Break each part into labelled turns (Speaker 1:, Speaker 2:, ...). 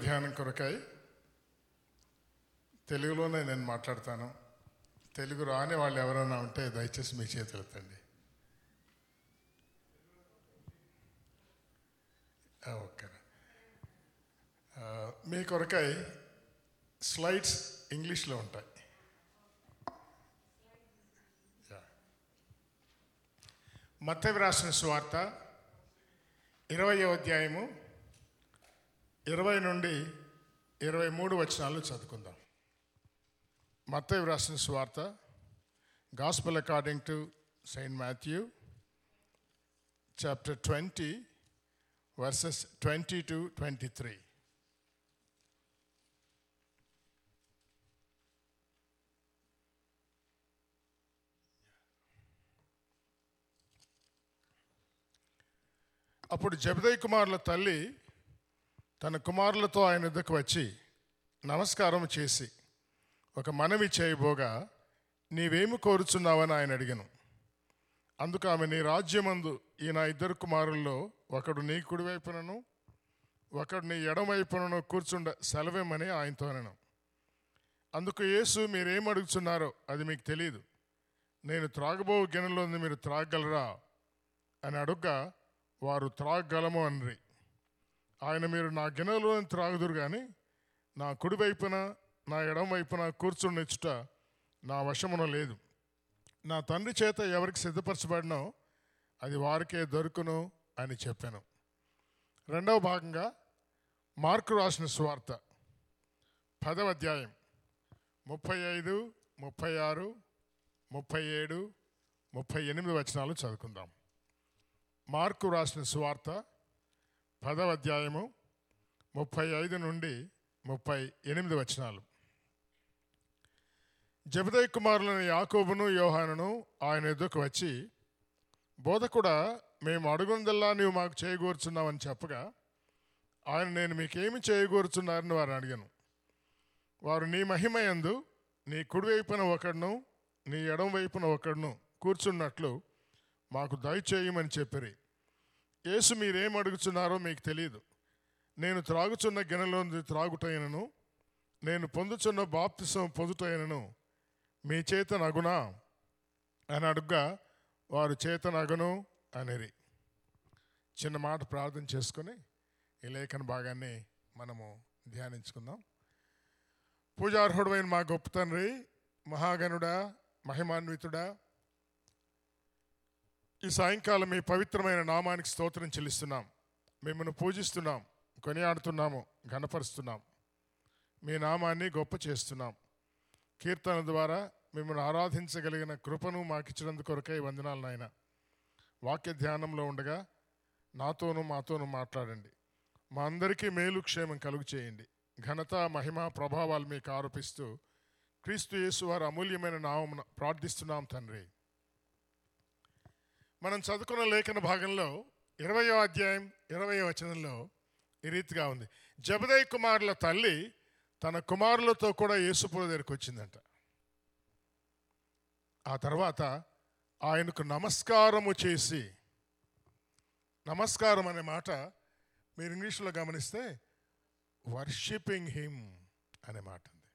Speaker 1: ధ్యానం కొరకై తెలుగులోనే నేను మాట్లాడతాను తెలుగు రాని వాళ్ళు ఎవరైనా ఉంటే దయచేసి మీ చేతులు ఎత్తండి ఆ, ఓకే ఆ, మీ కొరకై స్లైడ్స్ ఇంగ్లీష్లో ఉంటాయి యా. మత్తయి రాసిన సువార్త ఇరవయో అధ్యాయము ఇరవై నుండి ఇరవై మూడు వచనాలు చదువుకుందాం మత్తయి రాసిన సువార్త gospel according to Saint Matthew chapter twenty verses twenty two twenty three అప్పుడు జబదయ్ కుమారుల తల్లి తన కుమారులతో ఆయన వద్దకు వచ్చి నమస్కారం చేసి ఒక మనవి చేయబోగా నీవేమి కోరుచున్నావని ఆయన అడిగాను అందుకు ఆమె నీ రాజ్యమందు ఈ నా ఇద్దరు కుమారుల్లో ఒకడు నీ కుడివైపునను ఒకడు నీ ఎడమవైపునను కూర్చుండ సెలవేమని ఆయనతో నేను అందుకు యేసు మీరేం అడుగుతున్నారో అది మీకు తెలియదు నేను త్రాగబో గిన్నెలోంది మీరు త్రాగగలరా అని అడుగ్గా వారు త్రాగగలము అన్రి ఆయన మీరు నా గిన్నెలో త్రాగుదురు కానీ నా కుడి వైపున నా ఎడం వైపున కూర్చునిచ్చుట నా వశమున లేదు నా తండ్రి చేత ఎవరికి సిద్ధపరచబడినో అది వారికే దొరుకును అని చెప్పాను రెండవ భాగంగా మార్కు రాసిన సువార్త పదవ అధ్యాయం ముప్పై ఐదు ముప్పై ఆరు ముప్పై ఏడు ముప్పై ఎనిమిది వచనాలు చదువుకుందాం మార్కు రాసిన సువార్త పదవ అధ్యాయము ముప్పై ఐదు నుండి ముప్పై ఎనిమిది వచనాలు జబదయ్ కుమారులైన యాకోబును యోహానును ఆయన ఎదుకు వచ్చి బోధకుడా మేము అడుగుందల్లా నీవు మాకు చేయగోరుచున్నావని చెప్పగా ఆయన నేను మీకేమి చేయగోరుచున్నారని వారు అడిగాను వారు నీ మహిమయందు నీ కుడివైపున ఒకడును నీ ఎడం వైపున ఒకడును కూర్చున్నట్లు మాకు దయచేయమని చెప్పిరి యేసు మీరేం అడుగుచున్నారో మీకు తెలియదు నేను త్రాగుచున్న గిన్నెలోంది త్రాగుటైనను నేను పొందుచున్న బాప్తిసం పొందుటైనను మీ చేత నగునా అని అడుగ్గా వారు చేత నగును అనిరి చిన్న మాట ప్రార్థన చేసుకొని ఈ లేఖన భాగాన్ని మనము ధ్యానించుకుందాం పూజార్హుడమైన మా గొప్ప తండ్రి మహాగణుడా మహిమాన్వితుడా ఈ సాయంకాలం మీ పవిత్రమైన నామానికి స్తోత్రం చెల్లిస్తున్నాం మిమ్మల్ని పూజిస్తున్నాం కొనియాడుతున్నాము ఘనపరుస్తున్నాం మీ నామాన్ని గొప్ప చేస్తున్నాం కీర్తన ద్వారా మిమ్మల్ని ఆరాధించగలిగిన కృపను మాకిచ్చినందుకు కొరకై వందనాలు నాయన వాక్య ధ్యానంలో ఉండగా నాతోనూ మాతోనూ మాట్లాడండి మా అందరికీ మేలు క్షేమం కలుగు చేయండి ఘనత మహిమ ప్రభావాలు మీకు ఆరోపిస్తూ క్రీస్తు యేసు వారి అమూల్యమైన నామమున ప్రార్థిస్తున్నాం తండ్రి మనం చదువుకున్న లేఖన భాగంలో ఇరవయో అధ్యాయం ఇరవయో వచనంలో ఈ రీతిగా ఉంది జబదయ్ కుమారుల తల్లి తన కుమారులతో కూడా యేసుపుర దగ్గరికి వచ్చిందంట ఆ తర్వాత ఆయనకు నమస్కారము చేసి నమస్కారం అనే మాట మీరు ఇంగ్లీష్లో గమనిస్తే వర్షిపింగ్ హిమ్ అనే మాట ఉంది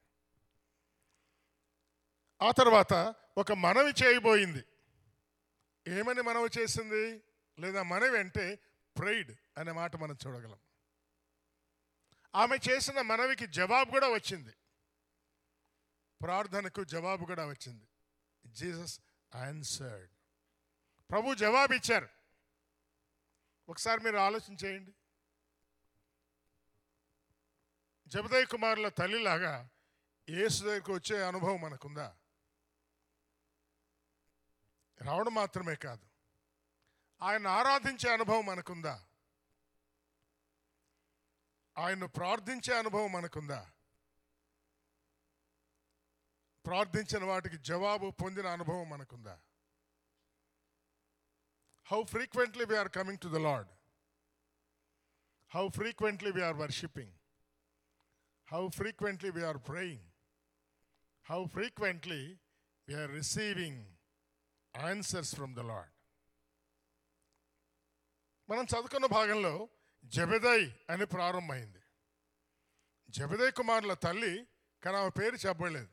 Speaker 1: ఆ తర్వాత ఒక మనవి చేయబోయింది ఏమని మనవి చేసింది లేదా మనవి అంటే ప్రైడ్ అనే మాట మనం చూడగలం ఆమె చేసిన మనవికి జవాబు కూడా వచ్చింది ప్రార్థనకు జవాబు కూడా వచ్చింది జీసస్ ఆన్సర్డ్ ప్రభు జవాబు ఇచ్చారు ఒకసారి మీరు ఆలోచన చేయండి జబదయ్ కుమారుల తల్లిలాగా యేసు దగ్గరికి వచ్చే అనుభవం మనకుందా రావడం మాత్రమే కాదు ఆయన ఆరాధించే అనుభవం మనకుందా ఆయన్ను ప్రార్థించే అనుభవం మనకుందా ప్రార్థించిన వాటికి జవాబు పొందిన అనుభవం మనకుందా how frequently we are coming to the Lord how frequently we are worshipping how frequently we are praying how frequently we are receiving answers from the Lord మనం చదువుకున్న భాగంలో జబెదయ్ అని ప్రారంభమైంది జబదే కుమారుల తల్లి కానీ ఆమె పేరు చెప్పబడలేదు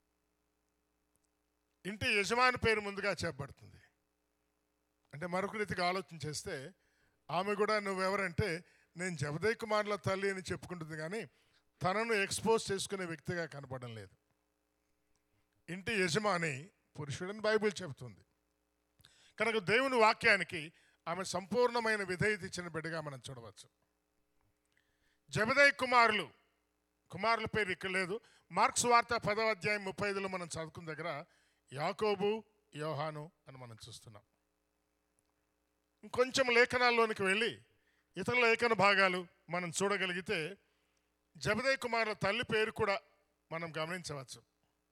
Speaker 1: ఇంటి యజమాని పేరు ముందుగా చెప్పబడుతుంది అంటే మరొక రీతిగా ఆలోచన చేస్తే ఆమె కూడా నువ్వెవరంటే నేను జబదే కుమారుల తల్లి అని చెప్పుకుంటుంది కానీ తనను ఎక్స్పోజ్ చేసుకునే వ్యక్తిగా కనపడడం లేదు ఇంటి యజమాని పురుషుడని బైబిల్ చెబుతుంది కనుక దేవుని వాక్యానికి ఆమె సంపూర్ణమైన విధేయత ఇచ్చిన బిడ్డగా మనం చూడవచ్చు జబదయ్ కుమారులు కుమారుల పేరు ఇక్కడ లేదు మార్క్స్ వార్త పదవ అధ్యాయం ముప్పై ఐదులో మనం చదువుకున్న దగ్గర యాకోబు యోహాను అని మనం చూస్తున్నాం ఇంకొంచెం లేఖనాల్లోనికి వెళ్ళి ఇతర లేఖన భాగాలు మనం చూడగలిగితే జబదయ్ కుమారుల తల్లి పేరు కూడా మనం గమనించవచ్చు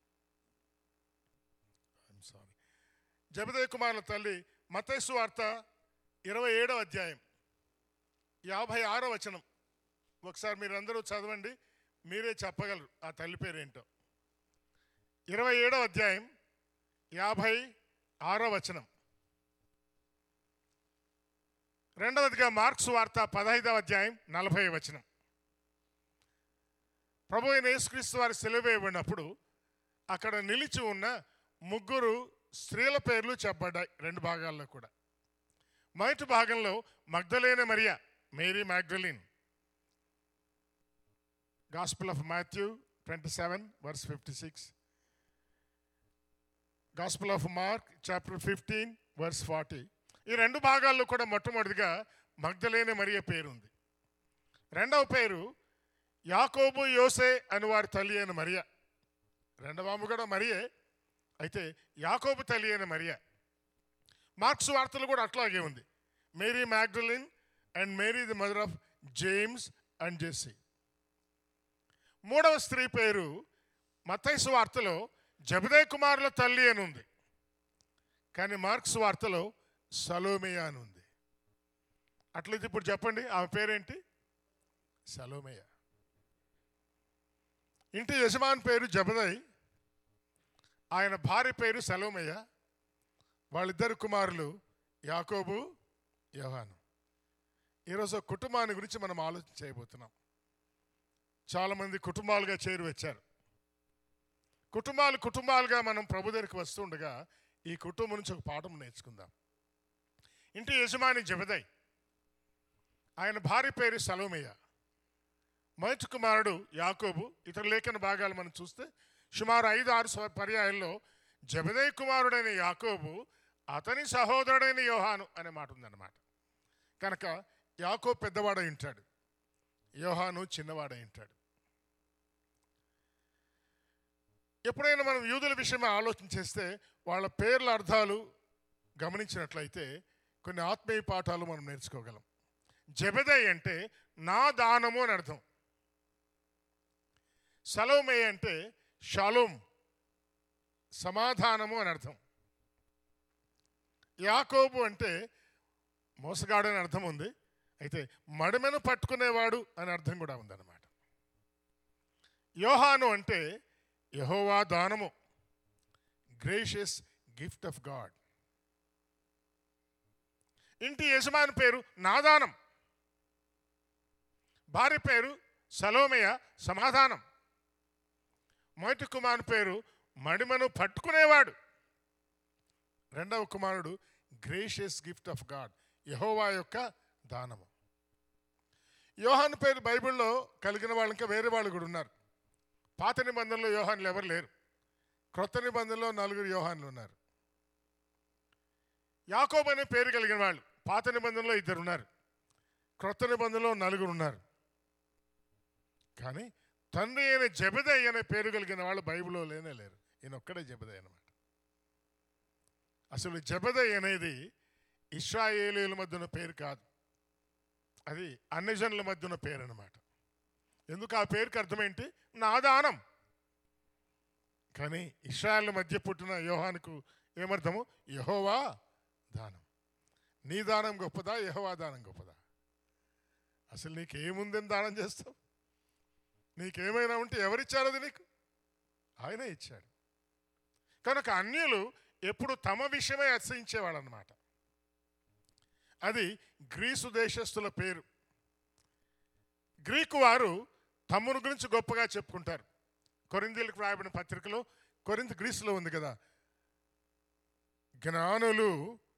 Speaker 1: సారీ జబదయ్ కుమారుల తల్లి మతైసు వార్త ఇరవై ఏడవ అధ్యాయం యాభై ఆరో వచనం ఒకసారి మీరందరూ చదవండి మీరే చెప్పగలరు ఆ తల్లి పేరు ఏంటో ఇరవై ఏడవ అధ్యాయం యాభై ఆరో వచనం రెండవదిగా మార్క్స్ వార్త పదహైదవ అధ్యాయం నలభై వచనం ప్రభు అయిన యేసుక్రీస్తు వారి సెలవేయబడినప్పుడు అక్కడ నిలిచి ఉన్న ముగ్గురు స్త్రీల పేర్లు చెప్పబడ్డాయి రెండు భాగాల్లో కూడా మొదటి భాగంలో మగ్ధలేన మరియా Mary Magdalene gospel of Matthew twenty seven verse fifty six gospel of Mark chapter fifteen verse forty ఈ రెండు భాగాల్లో కూడా మొట్టమొదటిగా మగ్ధలేని మరియ పేరు ఉంది రెండవ పేరు యాకోబు యోసే అని వారి తల్లి అయిన మరియ రెండవ ఆమె కూడా మరియే అయితే యాకోబు తల్లి అయిన మరియ మార్క్స్ వార్తలు కూడా అట్లాగే ఉంది Mary Magdalene and Mary the mother of James and Jessie మూడవ స్త్రీ పేరు మత్తైసు వార్తలో జబదే కుమారుల తల్లి అని ఉంది కానీ మార్క్స్ వార్తలో సలోమియా అని ఉంది అట్లయితే ఇప్పుడు చెప్పండి ఆమె పేరేంటి సలోమియా ఇంటి యజమాని పేరు జబదయ్ ఆయన భార్య పేరు సలోమయ్య వాళ్ళిద్దరు కుమారులు యాకోబు యోహాను ఈరోజు ఒక కుటుంబాన్ని గురించి మనం ఆలోచన చేయబోతున్నాం చాలామంది కుటుంబాలుగా చేరి వచ్చారు కుటుంబాలు కుటుంబాలుగా మనం ప్రభు దగ్గరికి వస్తుండగా ఈ కుటుంబం నుంచి ఒక పాఠం నేర్చుకుందాం ఇంటి యజమాని జబదయ్ ఆయన భార్య పేరు సలోమయ్య మొదటి కుమారుడు యాకోబు ఇతర లేఖన భాగాలు మనం చూస్తే సుమారు ఐదు ఆరు స్వ- పర్యాయాల్లో జబదయ్ కుమారుడైన యాకోబు అతని సహోదరుడైన యోహాను అనే మాట ఉందన్నమాట కనుక యాకోబు పెద్దవాడై ఉంటాడు యోహాను చిన్నవాడై ఉంటాడు ఎప్పుడైనా మనం యూదుల విషయం ఆలోచన చేస్తే వాళ్ళ పేర్ల అర్థాలు గమనించినట్లయితే కొన్ని ఆత్మీయ పాఠాలు మనం నేర్చుకోగలం జబదయ్ అంటే నా దానము అని అర్థం సలోమే అంటే షాలోం సమాధానము అని అర్థం యాకోబు అంటే మోసగాడు అని అర్థం ఉంది అయితే మడిమెను పట్టుకునేవాడు అని అర్థం కూడా ఉందన్నమాట యోహాను అంటే యహోవా దానము గ్రేషియస్ గిఫ్ట్ ఆఫ్ గాడ్ ఇంటి యజమాని పేరు నాదానం భార్య పేరు సలోమయ సమాధానం మొదటి కుమారుని పేరు మడిమను పట్టుకునేవాడు రెండవ కుమారుడు గ్రేషియస్ గిఫ్ట్ ఆఫ్ గాడ్ యహోవా యొక్క దానము యోహాను పేరు బైబిల్లో కలిగిన వాళ్ళు ఇంకా వేరే వాళ్ళు కూడా ఉన్నారు పాత నిబంధనలో యోహాన్లు ఎవరు లేరు క్రొత్త నిబంధనలో నలుగురు యోహాన్లు ఉన్నారు యాకోబు అనే పేరు కలిగిన వాళ్ళు పాత నిబంధనలో ఇద్దరు ఉన్నారు క్రొత్త నిబంధనలో నలుగురు ఉన్నారు కానీ తండ్రి అయిన జబదయ్ అనే పేరు కలిగిన వాళ్ళు బైబిల్లో లేనే లేరు ఈయన ఒక్కడే జబదయ్ అనమాట అసలు జబదయ్ అనేది ఇస్రాయేలీల మధ్య ఉన్న పేరు కాదు అది అన్యజనుల మధ్య ఉన్న పేరు అనమాట ఎందుకు ఆ పేరుకి అర్థం ఏంటి నా దానం కానీ ఇస్రాయల్ మధ్య పుట్టిన యోహానుకు ఏమర్థము యహోవా దానం నీ దానం గొప్పదా యహోవా దానం గొప్పదా అసలు నీకేముందని దానం చేస్తావు నీకేమైనా ఉంటే ఎవరిచ్చారు అది నీకు ఆయనే ఇచ్చాడు కనుక అన్యులు ఎప్పుడు తమ విషయమే అసహించేవాడు అనమాట అది గ్రీసు దేశస్థుల పేరు గ్రీకు వారు తమ్ముని గురించి గొప్పగా చెప్పుకుంటారు కొరిందీలకు రాయబడిన పత్రికలో కొరింత గ్రీసులో ఉంది కదా జ్ఞానులు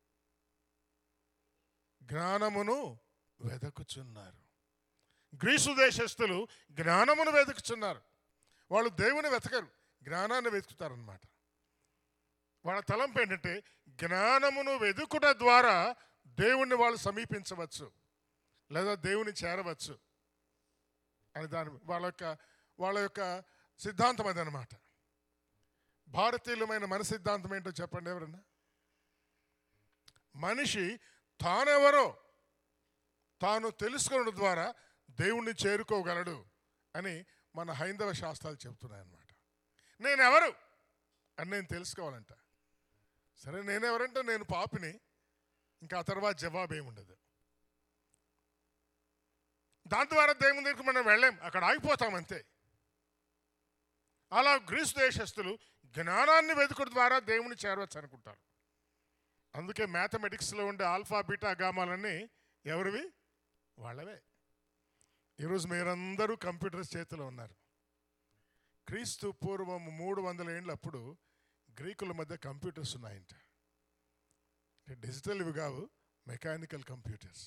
Speaker 1: జ్ఞానమును వెదకుచున్నారు గ్రీసు దేశస్థులు జ్ఞానమును వెతుకుచున్నారు వాళ్ళు దేవుని వెతకరు జ్ఞానాన్ని వెతుకుతారనమాట వాళ్ళ తలంపు ఏంటంటే జ్ఞానమును వెతుకుట ద్వారా దేవుణ్ణి వాళ్ళు సమీపించవచ్చు లేదా దేవుని చేరవచ్చు అని దాని వాళ్ళ యొక్క వాళ్ళ యొక్క సిద్ధాంతం అదనమాట భారతీయులమైన మన సిద్ధాంతం ఏంటో చెప్పండి ఎవరన్నా మనిషి తానెవరో తాను తెలుసుకోవడం ద్వారా దేవుణ్ణి చేరుకోగలడు అని మన హైందవ శాస్త్రాలు చెప్తున్నాయి అన్నమాట నేనెవరు అని నేను తెలుసుకోవాలంట సరే నేనెవరంటే నేను పాపిని ఇంకా ఆ తర్వాత జవాబు ఏముండదు దాని ద్వారా దేవుని దగ్గరికి మనం వెళ్ళాం అక్కడ ఆగిపోతాం అంతే అలా గ్రీసు దేశస్తులు జ్ఞానాన్ని వెతుకుడు ద్వారా దేవుని చేరవచ్చు అనుకుంటారు అందుకే మ్యాథమెటిక్స్లో ఉండే ఆల్ఫా బీటా గామాలన్నీ ఎవరివి వాళ్ళవే ఈరోజు మీరందరూ కంప్యూటర్స్ చేతిలో ఉన్నారు క్రీస్తు పూర్వం మూడు వందల ఏండ్ల అప్పుడు గ్రీకుల మధ్య కంప్యూటర్స్ ఉన్నాయంట డిజిటల్ ఇవి కావు మెకానికల్ కంప్యూటర్స్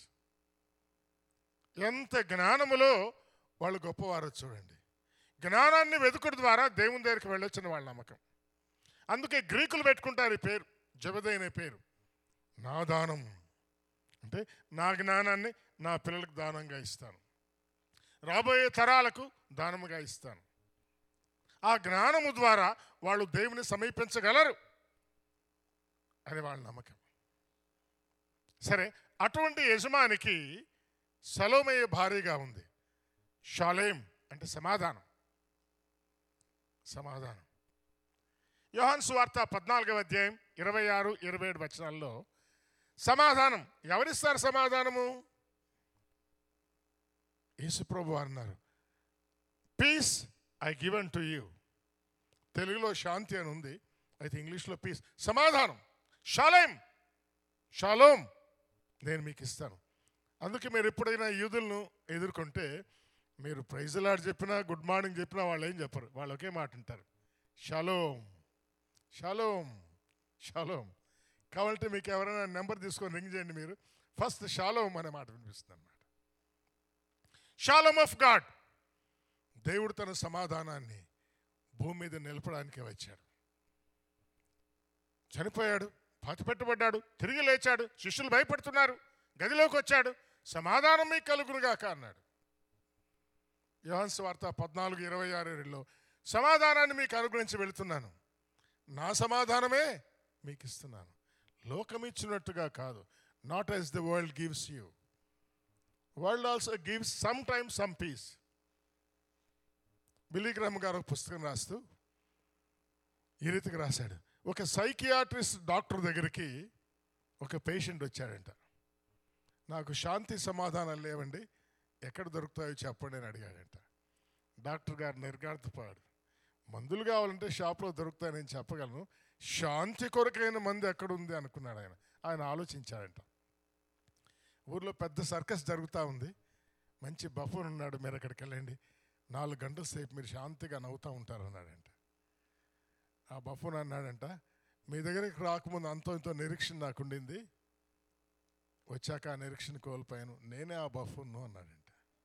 Speaker 1: ఎంత జ్ఞానములో వాళ్ళు గొప్పవారో చూడండి జ్ఞానాన్ని వెతుకుడు ద్వారా దేవుని దగ్గరికి వెళ్ళొచ్చిన వాళ్ళ నమ్మకం అందుకే గ్రీకులు పెట్టుకుంటారు ఈ పేరు జబదైన పేరు నా దానం అంటే నా జ్ఞానాన్ని నా పిల్లలకు దానంగా ఇస్తాను రాబోయే తరాలకు దానముగా ఇస్తాను ఆ జ్ఞానము ద్వారా వాళ్ళు దేవుని సమీపించగలరు అని వాళ్ళ నమ్మకం సరే అటువంటి యజమానికి సలోమయ్య భారీగా ఉంది షాలేం అంటే సమాధానం సమాధానం యోహాన్ సువార్త పద్నాలుగవ అధ్యాయం ఇరవై ఆరు ఇరవై ఏడు వచనాల్లో సమాధానం ఎవరిస్తారు సమాధానము యేసుప్రభు అన్నారు peace I given to you తెలుగులో శాంతి అని ఉంది అయితే ఇంగ్లీష్లో పీస్ సమాధానం షాలేం షాలోం నేను మీకు ఇస్తాను అందుకే మీరు ఎప్పుడైనా యూదులను ఎదుర్కొంటే మీరు ప్రైజులాడ్ చెప్పినా గుడ్ మార్నింగ్ చెప్పినా వాళ్ళు ఏం చెప్పరు వాళ్ళు ఒకే మాట అంటారు షాలోం షాలోం షాలోం కావాలంటే మీకు ఎవరైనా నెంబర్ తీసుకొని రింగ్ చేయండి మీరు ఫస్ట్ షాలోం అనే మాట వినిపిస్తుంది అనమాట షాలోమ్ ఆఫ్ గాడ్ దేవుడు తన సమాధానాన్ని భూమి మీద నిలపడానికి వచ్చాడు చనిపోయాడు పాతిపెట్టబడ్డాడు తిరిగి లేచాడు శిష్యులు భయపడుతున్నారు గదిలోకి వచ్చాడు సమాధానం మీకు కలుగునుగాక అన్నాడు యోహాన్స్ వార్త పద్నాలుగు ఇరవై ఆరు ఏడులో సమాధానాన్ని మీకు అనుగ్రహించి వెళుతున్నాను నా సమాధానమే మీకు ఇస్తున్నాను లోకం ఇచ్చినట్టుగా కాదు not as the world gives you world also gives some time some peace Billy Graham గారు ఒక పుస్తకం రాస్తూ ఈ రీతికి రాశాడు ఒక సైకియాట్రిస్ట్ డాక్టర్ దగ్గరికి ఒక పేషెంట్ వచ్చాడంట నాకు శాంతి సమాధానం లేవండి ఎక్కడ దొరుకుతాయో చెప్పండి అని అడిగాడంట డాక్టర్ గారు నిర్గార్థపాడు మందులు కావాలంటే షాప్లో దొరుకుతాయని నేను చెప్పగలను శాంతి కొరకైన మంది ఎక్కడ ఉంది అనుకున్నాడు ఆయన ఆయన ఆలోచించాడంట ఊర్లో పెద్ద సర్కస్ జరుగుతూ ఉంది మంచి బఫూన్ ఉన్నాడు మీరు అక్కడికి వెళ్ళండి నాలుగు గంటల సేపు మీరు శాంతిగా నవ్వుతూ ఉంటారు అన్నాడంట ఆ బఫూన్ అన్నాడంట మీ దగ్గరికి రాకముందు అంతో ఇంతో నిరీక్షణ నాకు ఉండింది వచ్చాక ఆ నిరీక్షణ కోల్పోయాను నేనే ఆ బఫూన్ను అన్నాడంట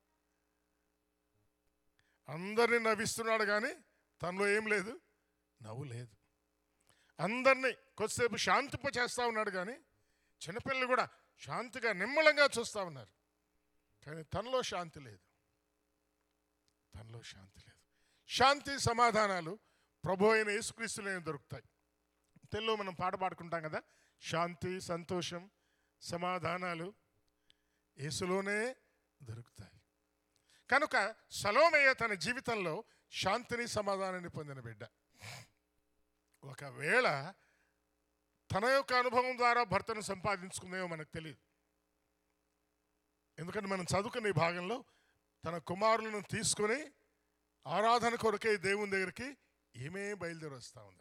Speaker 1: అందరినీ నవ్విస్తున్నాడు కానీ తనలో ఏం లేదు నవ్వు లేదు అందరినీ కొద్దిసేపు శాంతింప చేస్తూ ఉన్నాడు కానీ చిన్నపిల్లలు కూడా శాంతిగా నిమ్మలంగా చూస్తూ ఉన్నారు కానీ తనలో శాంతి లేదు తనలో శాంతి లేదు శాంతి సమాధానాలు ప్రభు అయిన యేసుక్రీస్తులోనే దొరుకుతాయి తెలుగులో మనం పాట పాడుకుంటాం కదా శాంతి సంతోషం సమాధానాలు యేసులోనే దొరుకుతాయి కనుక సలోమయ్య తన జీవితంలో శాంతిని సమాధానాన్ని పొందిన బిడ్డ ఒకవేళ తన యొక్క అనుభవం ద్వారా భర్తను సంపాదించుకుందేమో మనకు తెలియదు ఎందుకంటే మనం చదువుకున్న ఈ భాగంలో తన కుమారులను తీసుకొని ఆరాధన కొరకే దేవుని దగ్గరికి ఏమే బయలుదేరి వస్తూ ఉంది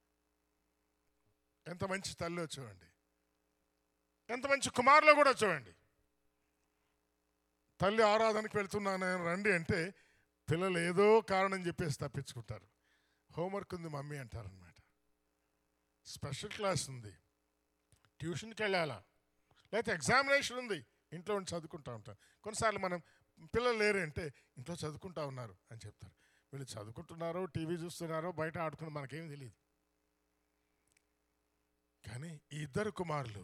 Speaker 1: ఎంత మంచి తల్లిలో చూడండి ఎంత మంచి కుమారులో కూడా చూడండి తల్లి ఆరాధనకి వెళ్తున్నాను రండి అంటే పిల్లలు ఏదో కారణం చెప్పేసి తప్పించుకుంటారు హోంవర్క్ ఉంది మమ్మీ అంటారనమాట స్పెషల్ క్లాస్ ఉంది ట్యూషన్కి వెళ్ళాలా లేకపోతే ఎగ్జామినేషన్ ఉంది ఇంట్లో ఉండి చదువుకుంటా ఉంటారు కొన్నిసార్లు మనం పిల్లలు లేరు అంటే ఇంట్లో చదువుకుంటా ఉన్నారు అని చెప్తారు వీళ్ళు చదువుకుంటున్నారో టీవీ చూస్తున్నారో బయట ఆడుకున్న మనకేం తెలియదు కానీ ఈ ఇద్దరు కుమారులు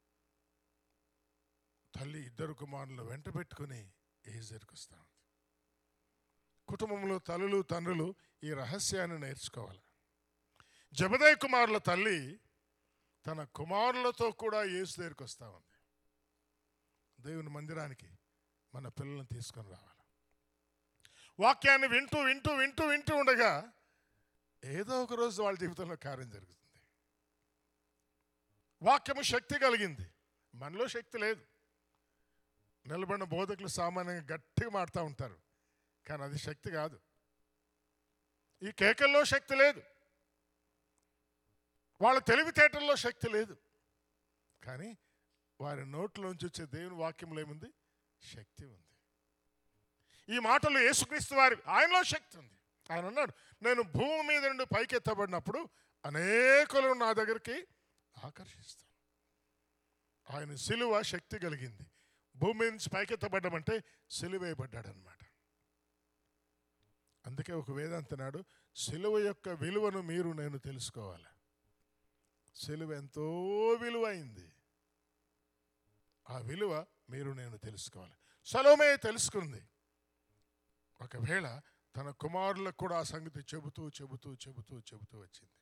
Speaker 1: తల్లి ఇద్దరు కుమారులు వెంట పెట్టుకుని ఏజర్కి వస్తా ఉంది కుటుంబంలో తల్లులు తండ్రులు ఈ రహస్యాన్ని నేర్చుకోవాలి జబదయ్ కుమారుల తల్లి తన కుమారులతో కూడా యేసు దగ్గరికి వస్తా ఉంది దేవుని మందిరానికి మన పిల్లల్ని తీసుకొని రావాలి వాక్యాన్ని వింటూ వింటూ వింటూ వింటూ ఉండగా ఏదో ఒక రోజు వాళ్ళ జీవితంలో కార్యం జరుగుతుంది వాక్యము శక్తి కలిగింది మనలో శక్తి లేదు నిలబడిన బోధకులు సామాన్యంగా గట్టిగా మాడుతూ ఉంటారు కానీ అది శక్తి కాదు ఈ కేకల్లో శక్తి లేదు వాళ్ళ తెలివితేటల్లో శక్తి లేదు కానీ వారి నోట్లోంచి వచ్చే దేవుని వాక్యంలో ఏముంది శక్తి ఉంది ఈ మాటలు యేసుక్రీస్తు వారి ఆయనలో శక్తి ఉంది ఆయన అన్నాడు నేను భూమి మీద నుండి పైకి ఎత్తబడినప్పుడు అనేకులను నా దగ్గరికి ఆకర్షిస్తాను ఆయన సిలువ శక్తి కలిగింది భూమి మీద నుంచి పైకెత్తబడ్డమంటే సిలువేయబడ్డాడు అనమాట అందుకే ఒక వేదాంతనాడు సిలువ యొక్క విలువను మీరు నేను తెలుసుకోవాలి సిలువ ఎంతో విలువైంది ఆ విలువ మీరు నేను తెలుసుకోవాలి సలోమే తెలుసుకుంది ఒకవేళ తన కుమారులకు కూడా ఆ సంగతి చెబుతూ చెబుతూ చెబుతూ చెబుతూ వచ్చింది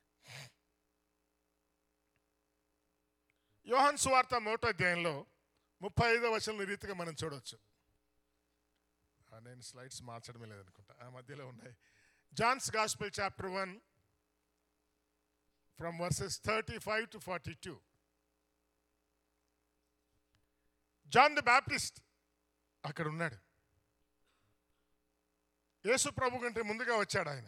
Speaker 1: యోహన్ సువార్త మొదటి అధ్యాయంలో ముప్పై ఐదో వచనం రీతిగా మనం చూడవచ్చు ఆ, నేను స్లైడ్స్ మార్చడమే లేదనుకుంటా ఆ మధ్యలో ఉన్నాయి John's gospel chapter one from verses thirty five to forty two John the Baptist అక్కడ ఉన్నాడు యేసు ప్రభు కంటే ముందుగా వచ్చాడు ఆయన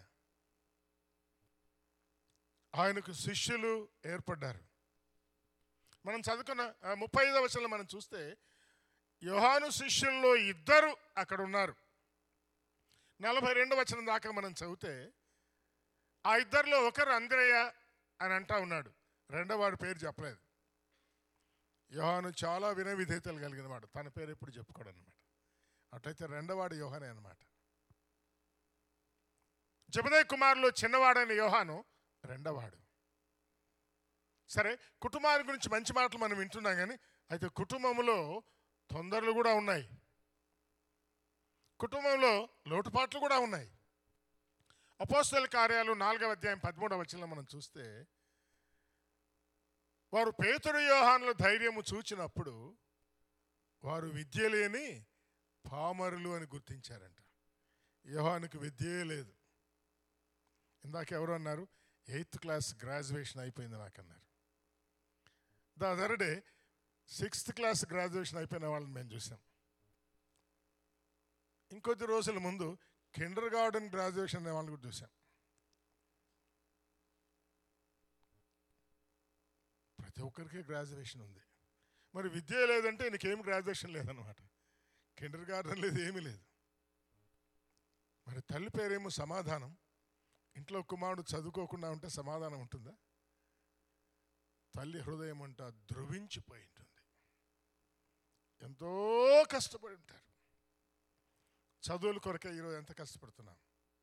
Speaker 1: ఆయనకు శిష్యులు ఏర్పడ్డారు మనం చదువుకున్న ఆ, ముప్పై ఐదవ వచనంలో మనం చూస్తే యోహాను శిష్యుల్లో ఇద్దరు అక్కడ ఉన్నారు నలభై రెండు వచనం దాకా మనం చదివితే ఆ ఇద్దరిలో ఒకరు అంద్రయ్య అని అంటా ఉన్నాడు రెండో వాడి పేరు చెప్పలేదు యోహాను చాలా విన విధేతలు కలిగిన వాడు తన పేరు ఎప్పుడు చెప్పుకోడు అనమాట అట్లయితే రెండోవాడు యోహానే అనమాట జబదయ్ కుమారులో చిన్నవాడైన యోహాను రెండవాడు సరే కుటుంబాల గురించి మంచి మాటలు మనం వింటున్నాం కానీ అయితే కుటుంబంలో తొందరలు కూడా ఉన్నాయి కుటుంబంలో లోటుపాట్లు కూడా ఉన్నాయి అపోస్తల కార్యాలు నాలుగవ అధ్యాయం పదమూడవ వచనంలో మనం చూస్తే వారు పేతుడు యోహానుల ధైర్యము చూచినప్పుడు వారు విద్య లేని పామరులు అని గుర్తించారంట యోహానుకి విద్యే లేదు ఇందాక ఎవరు అన్నారు ఎయిత్ క్లాస్ గ్రాడ్యుయేషన్ అయిపోయింది నాకు అన్నారు the other day sixth class graduation అయిపోయిన వాళ్ళని మేము చూసాం ఇంకొద్ది రోజుల ముందు కిండర్ గార్డెన్ గ్రాడ్యుయేషన్ అనే వాళ్ళని కూడా చూసాం ప్రతి ఒక్కరికి గ్రాడ్యుయేషన్ ఉంది మరి విద్య లేదంటే నీకేం గ్రాడ్యుయేషన్ లేదనమాట కిండర్ గార్డెన్ లేదు ఏమీ లేదు మరి తల్లి పేరేమో సమాధానం ఇంట్లో కుమారుడు చదువుకోకుండా ఉంటే సమాధానం ఉంటుందా తల్లి హృదయం అంట ధ్రువించిపోయి ఉంటుంది ఎంతో కష్టపడి ఉంటారు చదువుల కొరకే ఈరోజు ఎంత కష్టపడుతున్నాం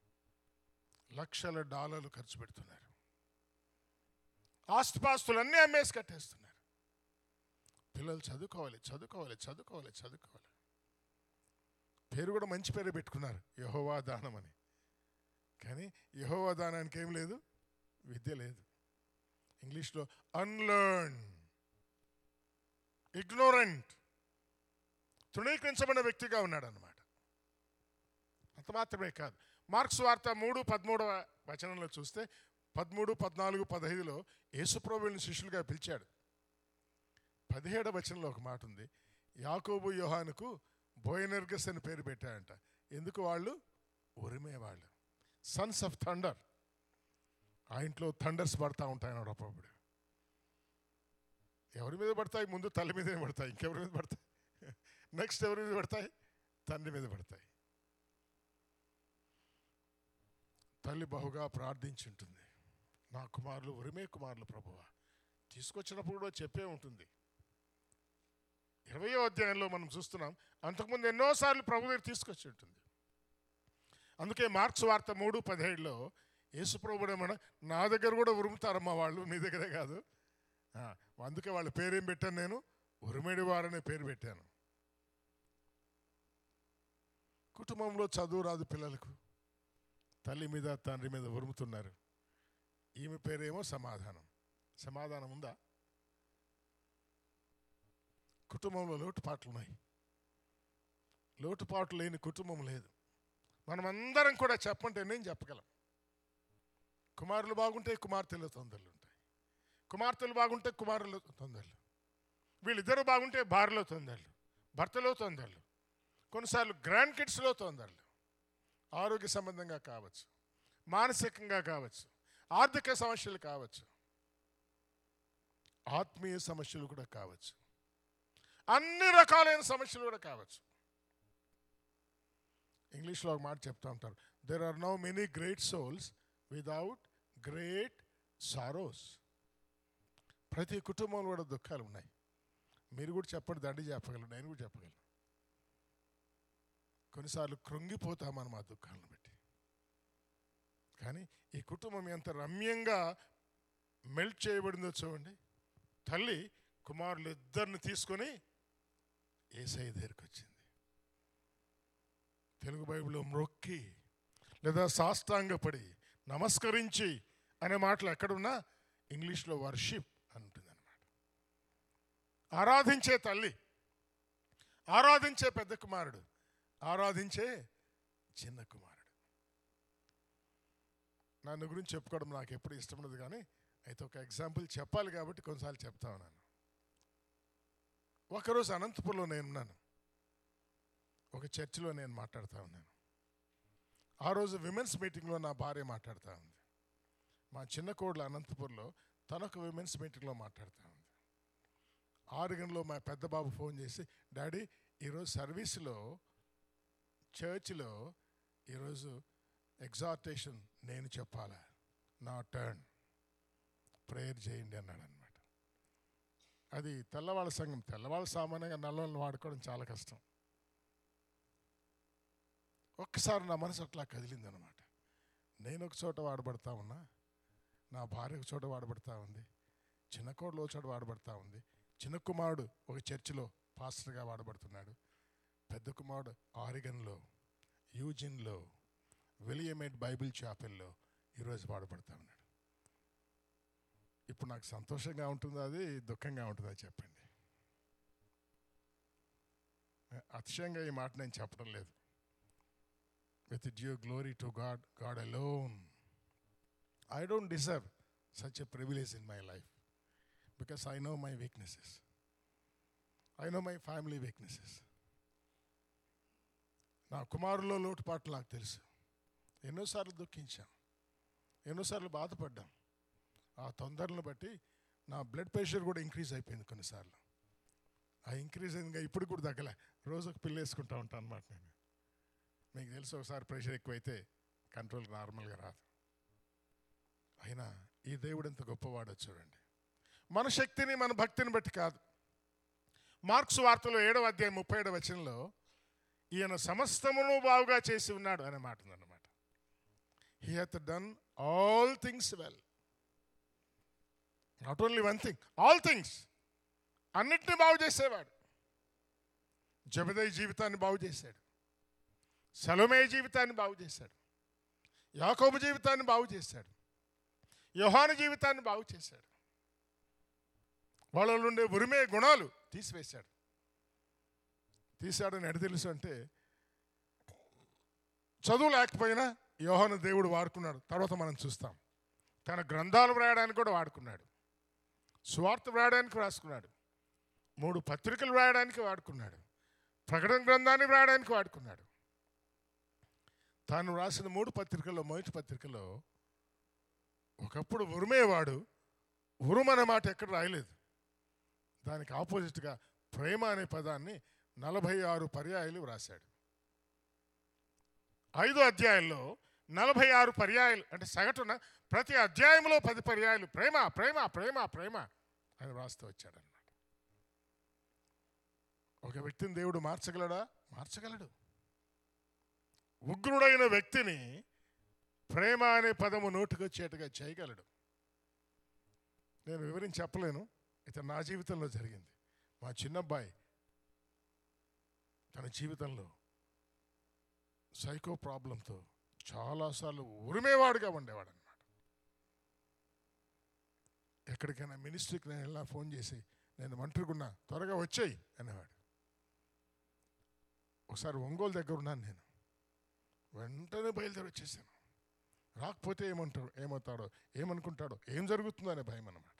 Speaker 1: లక్షల డాలర్లు ఖర్చు పెడుతున్నారు ఆస్తిపాస్తులన్నీ అమ్మేసి కట్టేస్తున్నారు పిల్లలు చదువుకోవాలి చదువుకోవాలి చదువుకోవాలి చదువుకోవాలి పేరు కూడా మంచి పేరు పెట్టుకున్నారు యహోవా దానం అని కానీ యహోవా దానానికి ఏం లేదు విద్య లేదు ఇంగ్లీష్లో అన్లర్న్ ఇగ్నోరెంట్ తృణీకరించబడిన వ్యక్తిగా ఉన్నాడు అనమాట అంత మాత్రమే కాదు మార్క్స్ వార్త మూడు పదమూడవ వచనంలో చూస్తే పదమూడు పద్నాలుగు పదహైదులో యేసుప్రభుని శిష్యులుగా పిలిచాడు పదిహేడవ వచనంలో ఒక మాట ఉంది యాకోబు యోహానుకు బోయనర్గస్ అని పేరు పెట్టాడంట ఎందుకు వాళ్ళు ఉరిమేవాళ్ళు సన్స్ ఆఫ్ థండర్ ఆ ఇంట్లో థండర్స్ పడతా ఉంటాయి అన్నాడు అప్పుడు ఎవరి మీద పడతాయి ముందు తల్లి మీదే పడతాయి ఇంకెవరి మీద పడతాయి నెక్స్ట్ ఎవరి మీద పడతాయి తండ్రి మీద పడతాయి తల్లి బహుగా ప్రార్థించి ఉంటుంది నా కుమారులు ఉరిమే కుమారులు ప్రభువా తీసుకొచ్చినప్పుడు కూడా చెప్పే ఉంటుంది ఇరవయో అధ్యాయంలో మనం చూస్తున్నాం అంతకుముందు ఎన్నోసార్లు ప్రభు దగ్గర తీసుకొచ్చి ఉంటుంది అందుకే మార్క్స్ వార్త మూడు పదిహేడులో యేసు ప్రభుడు ఏమన్నా నా దగ్గర కూడా ఉరుముతారమ్మా వాళ్ళు మీ దగ్గరే కాదు ఆ, అందుకే వాళ్ళ పేరేం పెట్టాను నేను ఉరిమేడి వారనే పేరు పెట్టాను కుటుంబంలో చదువు రాదు పిల్లలకు తల్లి మీద తండ్రి మీద ఉరుముతున్నారు ఈమె పేరేమో సమాధానం సమాధానం ఉందా కుటుంబంలో లోటుపాట్లు ఉన్నాయి లోటుపాట్లు లేని కుటుంబం లేదు మనమందరం కూడా చెప్పంటే నేను చెప్పగలం కుమారులు బాగుంటే కుమార్తెలు తొందరలు ఉంటాయి కుమార్తెలు బాగుంటే కుమారులు తొందరలు వీళ్ళిద్దరూ బాగుంటే భార్యలో తొందరలు భర్తలో తొందరలు కొన్నిసార్లు గ్రాండ్ కిడ్స్లో తొందరలు ఆరోగ్య సంబంధంగా కావచ్చు మానసికంగా కావచ్చు ఆర్థిక సమస్యలు కావచ్చు ఆత్మీయ సమస్యలు కూడా కావచ్చు అన్ని రకాలైన సమస్యలు కూడా కావచ్చు ఇంగ్లీష్లో ఒక మాట చెప్తా ఉంటారు there are no many great souls without great sorrows ప్రతి కుటుంబంలో కూడా దుఃఖాలు ఉన్నాయి మీరు కూడా చెప్పండి దండి చెప్పగలరు నేను కూడా చెప్పగలను కొన్నిసార్లు కృంగిపోతాం మనం ఆ దుఃఖాలను బట్టి కానీ ఈ కుటుంబం ఎంత రమ్యంగా మెల్ట్ చేయబడిందో చూడండి తల్లి కుమారులు ఇద్దరిని తీసుకొని ఏసఐ దగ్గరికి వచ్చింది తెలుగు బైబిల్లో మ్రొక్కి లేదా సాష్టాంగపడి నమస్కరించి అనే మాటలు ఎక్కడున్నా ఇంగ్లీష్లో వర్షిప్ అంటుంది అనమాట ఆరాధించే తల్లి ఆరాధించే పెద్ద కుమారుడు ఆరాధించే చిన్న కుమారుడు నన్ను గురించి చెప్పుకోవడం నాకు ఎప్పుడు ఇష్టం ఉండదు కానీ అయితే ఒక ఎగ్జాంపుల్ చెప్పాలి కాబట్టి కొన్నిసార్లు చెప్తా ఉన్నాను ఒకరోజు అనంతపురంలో నేనున్నాను ఒక చర్చిలో నేను మాట్లాడుతూ ఉన్నాను ఆ రోజు విమెన్స్ మీటింగ్లో నా భార్య మాట్లాడుతూ ఉంది మా చిన్న కోడలు అనంతపూర్లో తనొక విమెన్స్ మీటింగ్లో మాట్లాడుతూ ఉంది ఆరు గంటలో మా పెద్ద బాబు ఫోన్ చేసి డాడీ ఈరోజు సర్వీస్లో చర్చిలో ఈరోజు ఎగ్జార్టేషన్ నేను చెప్పాలా నా టర్న్ ప్రేయర్ చేయండి అన్నాడు అనమాట అది తెల్లవాళ్ళ సంఘం తెల్లవాళ్ళ సామాన్యంగా నల్లవాళ్ళని వాడుకోవడం చాలా కష్టం ఒక్కసారి నా మనసు అట్లా కదిలిందనమాట నేను ఒక చోట వాడబడతా ఉన్నా నా భార్య ఒక చోట వాడబడతా ఉంది చిన్న కోడలు ఒక చోట వాడబడతా ఉంది చిన్న కుమారుడు ఒక చర్చిలో పాస్టర్గా వాడబడుతున్నాడు పెద్ద కుమారుడు ఆరిగన్లో యూజిన్లో విలియమేట్ బైబిల్ చాపెల్లో ఈరోజు వాడబడతా ఉన్నాడు ఇప్పుడు నాకు సంతోషంగా ఉంటుందా అది దుఃఖంగా ఉంటుందా చెప్పండి అతిశయంగా ఈ మాట నేను చెప్పడం లేదు with due glory to God God alone I don't deserve such a privilege in my life because I know my weaknesses I know my family weaknesses నా కుమారులో లోటుపాట్లు నాకు తెలుసు ఎన్నోసార్లు దుఃఖించాం ఎన్నోసార్లు బాధపడ్డాం ఆ తొందరలను బట్టి నా బ్లడ్ ప్రెషర్ కూడా ఇంక్రీజ్ అయిపోయింది కొన్నిసార్లు ఆ ఇంక్రీజ్ అయిందిగా ఇప్పుడు కూడా తగ్గలే రోజుకు పిల్ల వేసుకుంటా ఉంటాను అనమాట నేను మీకు తెలుసు ఒకసారి ప్రెషర్ ఎక్కువైతే కంట్రోల్ నార్మల్గా రాదు అయినా ఈ దేవుడు ఎంత గొప్పవాడో చూడండి మన శక్తిని మన భక్తిని బట్టి కాదు మార్క్స్ వార్తలో ఏడవ అధ్యాయం ముప్పై ఏడవ వచనంలో ఈయన సమస్తమును బాగుగా చేసి ఉన్నాడు అనే మాట ఉందన్నమాట he hath done all things well not only one thing all things అన్నిటిని బాగు చేసేవాడు జబదయ్ జీవితాన్ని బాగు చేశాడు సలోమే జీవితాన్ని బాగు చేశాడు యాకోబు జీవితాన్ని బాగు చేశాడు యోహాను జీవితాన్ని బాగు చేశాడు వాళ్ళలో ఉండే ఉరిమే గుణాలు తీసివేశాడు తీశాడని ఎడ తెలుసు అంటే చదువు లేకపోయినా యోహాను దేవుడు వాడుకున్నాడు తర్వాత మనం చూస్తాం తన గ్రంథాలు వ్రాయడానికి కూడా వాడుకున్నాడు స్వార్థ వ్రాయడానికి రాసుకున్నాడు మూడు పత్రికలు వ్రాయడానికి వాడుకున్నాడు ప్రకటన గ్రంథాన్ని వ్రాయడానికి వాడుకున్నాడు తాను రాసిన మూడు పత్రికల్లో మొదటి పత్రికలో ఒకప్పుడు ఉరిమేవాడు ఉరుము అనే మాట ఎక్కడ రాయలేదు దానికి ఆపోజిట్గా ప్రేమ అనే పదాన్ని నలభై ఆరు పర్యాయాలు వ్రాశాడు ఐదో అధ్యాయంలో నలభై ఆరు పర్యాయాలు అంటే సగటున ప్రతి అధ్యాయంలో పది పర్యాయాలు ప్రేమ ప్రేమ ప్రేమ ప్రేమ అని వ్రాస్తూ వచ్చాడనమాట ఒక వ్యక్తిని దేవుడు మార్చగలడా మార్చగలడు ఉగ్రుడైన వ్యక్తిని ప్రేమ అనే పదము నోటికొచ్చేట్టుగా చేయగలడు నేను వివరించి చెప్పలేను ఇతను నా జీవితంలో జరిగింది మా చిన్నబ్బాయి తన జీవితంలో సైకో ప్రాబ్లంతో చాలాసార్లు ఉరిమేవాడుగా ఉండేవాడు అనమాట ఎక్కడికైనా మినిస్ట్రీకి నేను ఇలా ఫోన్ చేసి నేను ఒంటరిగున్నా త్వరగా వచ్చేయి అనేవాడు ఒకసారి ఒంగోలు దగ్గర ఉన్నాను నేను వెంటనే బయలుదేరి వచ్చేసాను రాకపోతే ఏమంటాడు ఏమవుతాడో ఏమనుకుంటాడో ఏం జరుగుతుందో అనే భయం అన్నమాట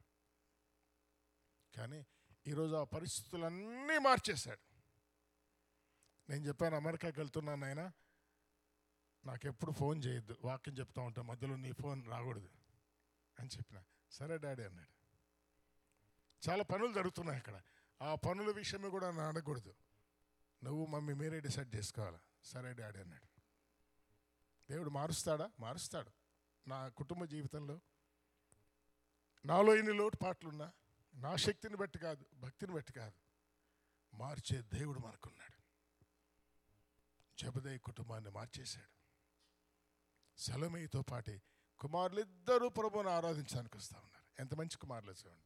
Speaker 1: కానీ ఈరోజు ఆ పరిస్థితులన్నీ మార్చేశాడు నేను చెప్పాను అమెరికాకి వెళ్తున్నాను ఆయన నాకెప్పుడు ఫోన్ చేయొద్దు వాక్యం చెప్తా ఉంటా మధ్యలో నీ ఫోన్ రాకూడదు అని చెప్పిన సరే డాడీ అన్నాడు చాలా పనులు జరుగుతున్నాయి అక్కడ ఆ పనుల విషయమే కూడా నన్ను అడగకూడదు నువ్వు మమ్మీ మీరే డిసైడ్ చేసుకోవాలా సరే డాడీ అన్నాడు దేవుడు మారుస్తాడా మారుస్తాడు నా కుటుంబ జీవితంలో నాలో ఎన్ని లోటుపాట్లున్నా నా శక్తిని బట్టి కాదు భక్తిని బట్టి కాదు మార్చే దేవుడు మనకున్నాడు జబదయ్య కుటుంబాన్ని మార్చేశాడు సలమయ్యతో పాటి కుమారులిద్దరూ ప్రభువును ఆరాధించడానికి వస్తూ ఉన్నారు ఎంత మంచి కుమారులు చూడండి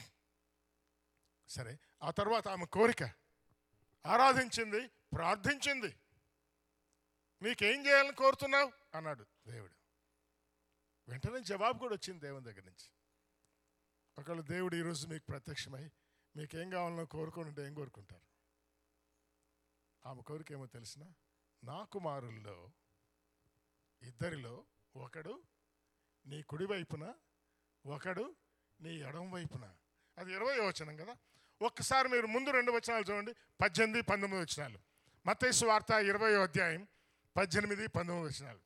Speaker 1: సరే ఆ తర్వాత ఆమె కోరిక ఆరాధించింది ప్రార్థించింది నీకేం చేయాలని కోరుతున్నావు అన్నాడు దేవుడు వెంటనే జవాబు కూడా వచ్చింది దేవుని దగ్గర నుంచి ఒకవేళ దేవుడు ఈరోజు మీకు ప్రత్యక్షమై మీకేం కావాలనో కోరుకుంటే ఏం కోరుకుంటారు ఆమె కోరిక ఏమో తెలిసిన నా కుమారుల్లో ఇద్దరిలో ఒకడు నీ కుడి వైపున ఒకడు నీ ఎడమ వైపున అది ఇరవై వచనం కదా ఒక్కసారి మీరు ముందు రెండు వచనాలు చూడండి పద్దెనిమిది పంతొమ్మిది వచనాలు మత్తైసు వార్త ఇరవై అధ్యాయం పద్దెనిమిది పంతొమ్మిది వచనాలు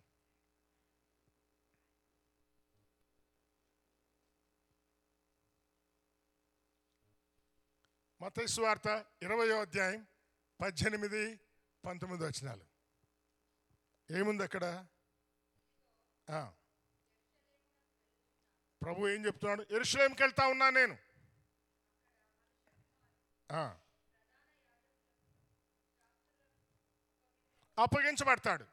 Speaker 1: మత్తైసు వార్త ఇరవయో అధ్యాయం పద్దెనిమిది పంతొమ్మిది వచనాలు ఏముంది అక్కడ ఆ. ప్రభు ఏం చెప్తున్నాడు ఎరుషలేంకి వెళ్తా ఉన్నా నేను ఆ. అప్పగించబడతాడు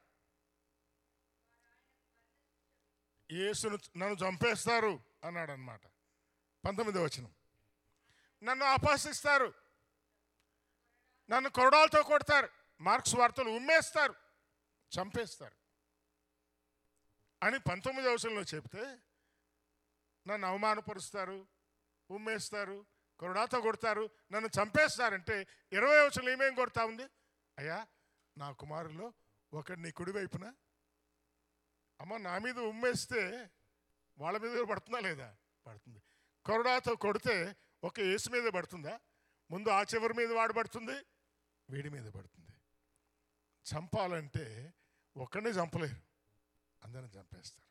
Speaker 1: యేసును నన్ను చంపేస్తారు అన్నాడు అనమాట పంతొమ్మిది వచనం నన్ను అపహసిస్తారు నన్ను కొరడాలతో కొడతారు మార్క్స్ వార్తలు ఉమ్మేస్తారు చంపేస్తారు అని పంతొమ్మిది వచనంలో చెప్తే నన్ను అవమానపరుస్తారు ఉమ్మేస్తారు కొరడాతో కొడతారు నన్ను చంపేస్తారంటే ఇరవై వచనం ఏమేం కొడతా ఉంది అయ్యా నా కుమారులో ఒకటి నీ కుడివైపున అమ్మ నా మీద ఉమ్మేస్తే వాళ్ళ మీద కూడా పడుతుందా లేదా పడుతుంది కొరడాతో కొడితే ఒక యేసు మీద పడుతుందా ముందు ఆ చివరి మీద వాడు పడుతుంది వీడి మీద పడుతుంది చంపాలంటే ఒక్కడిని చంపలేరు అందరిని చంపేస్తారు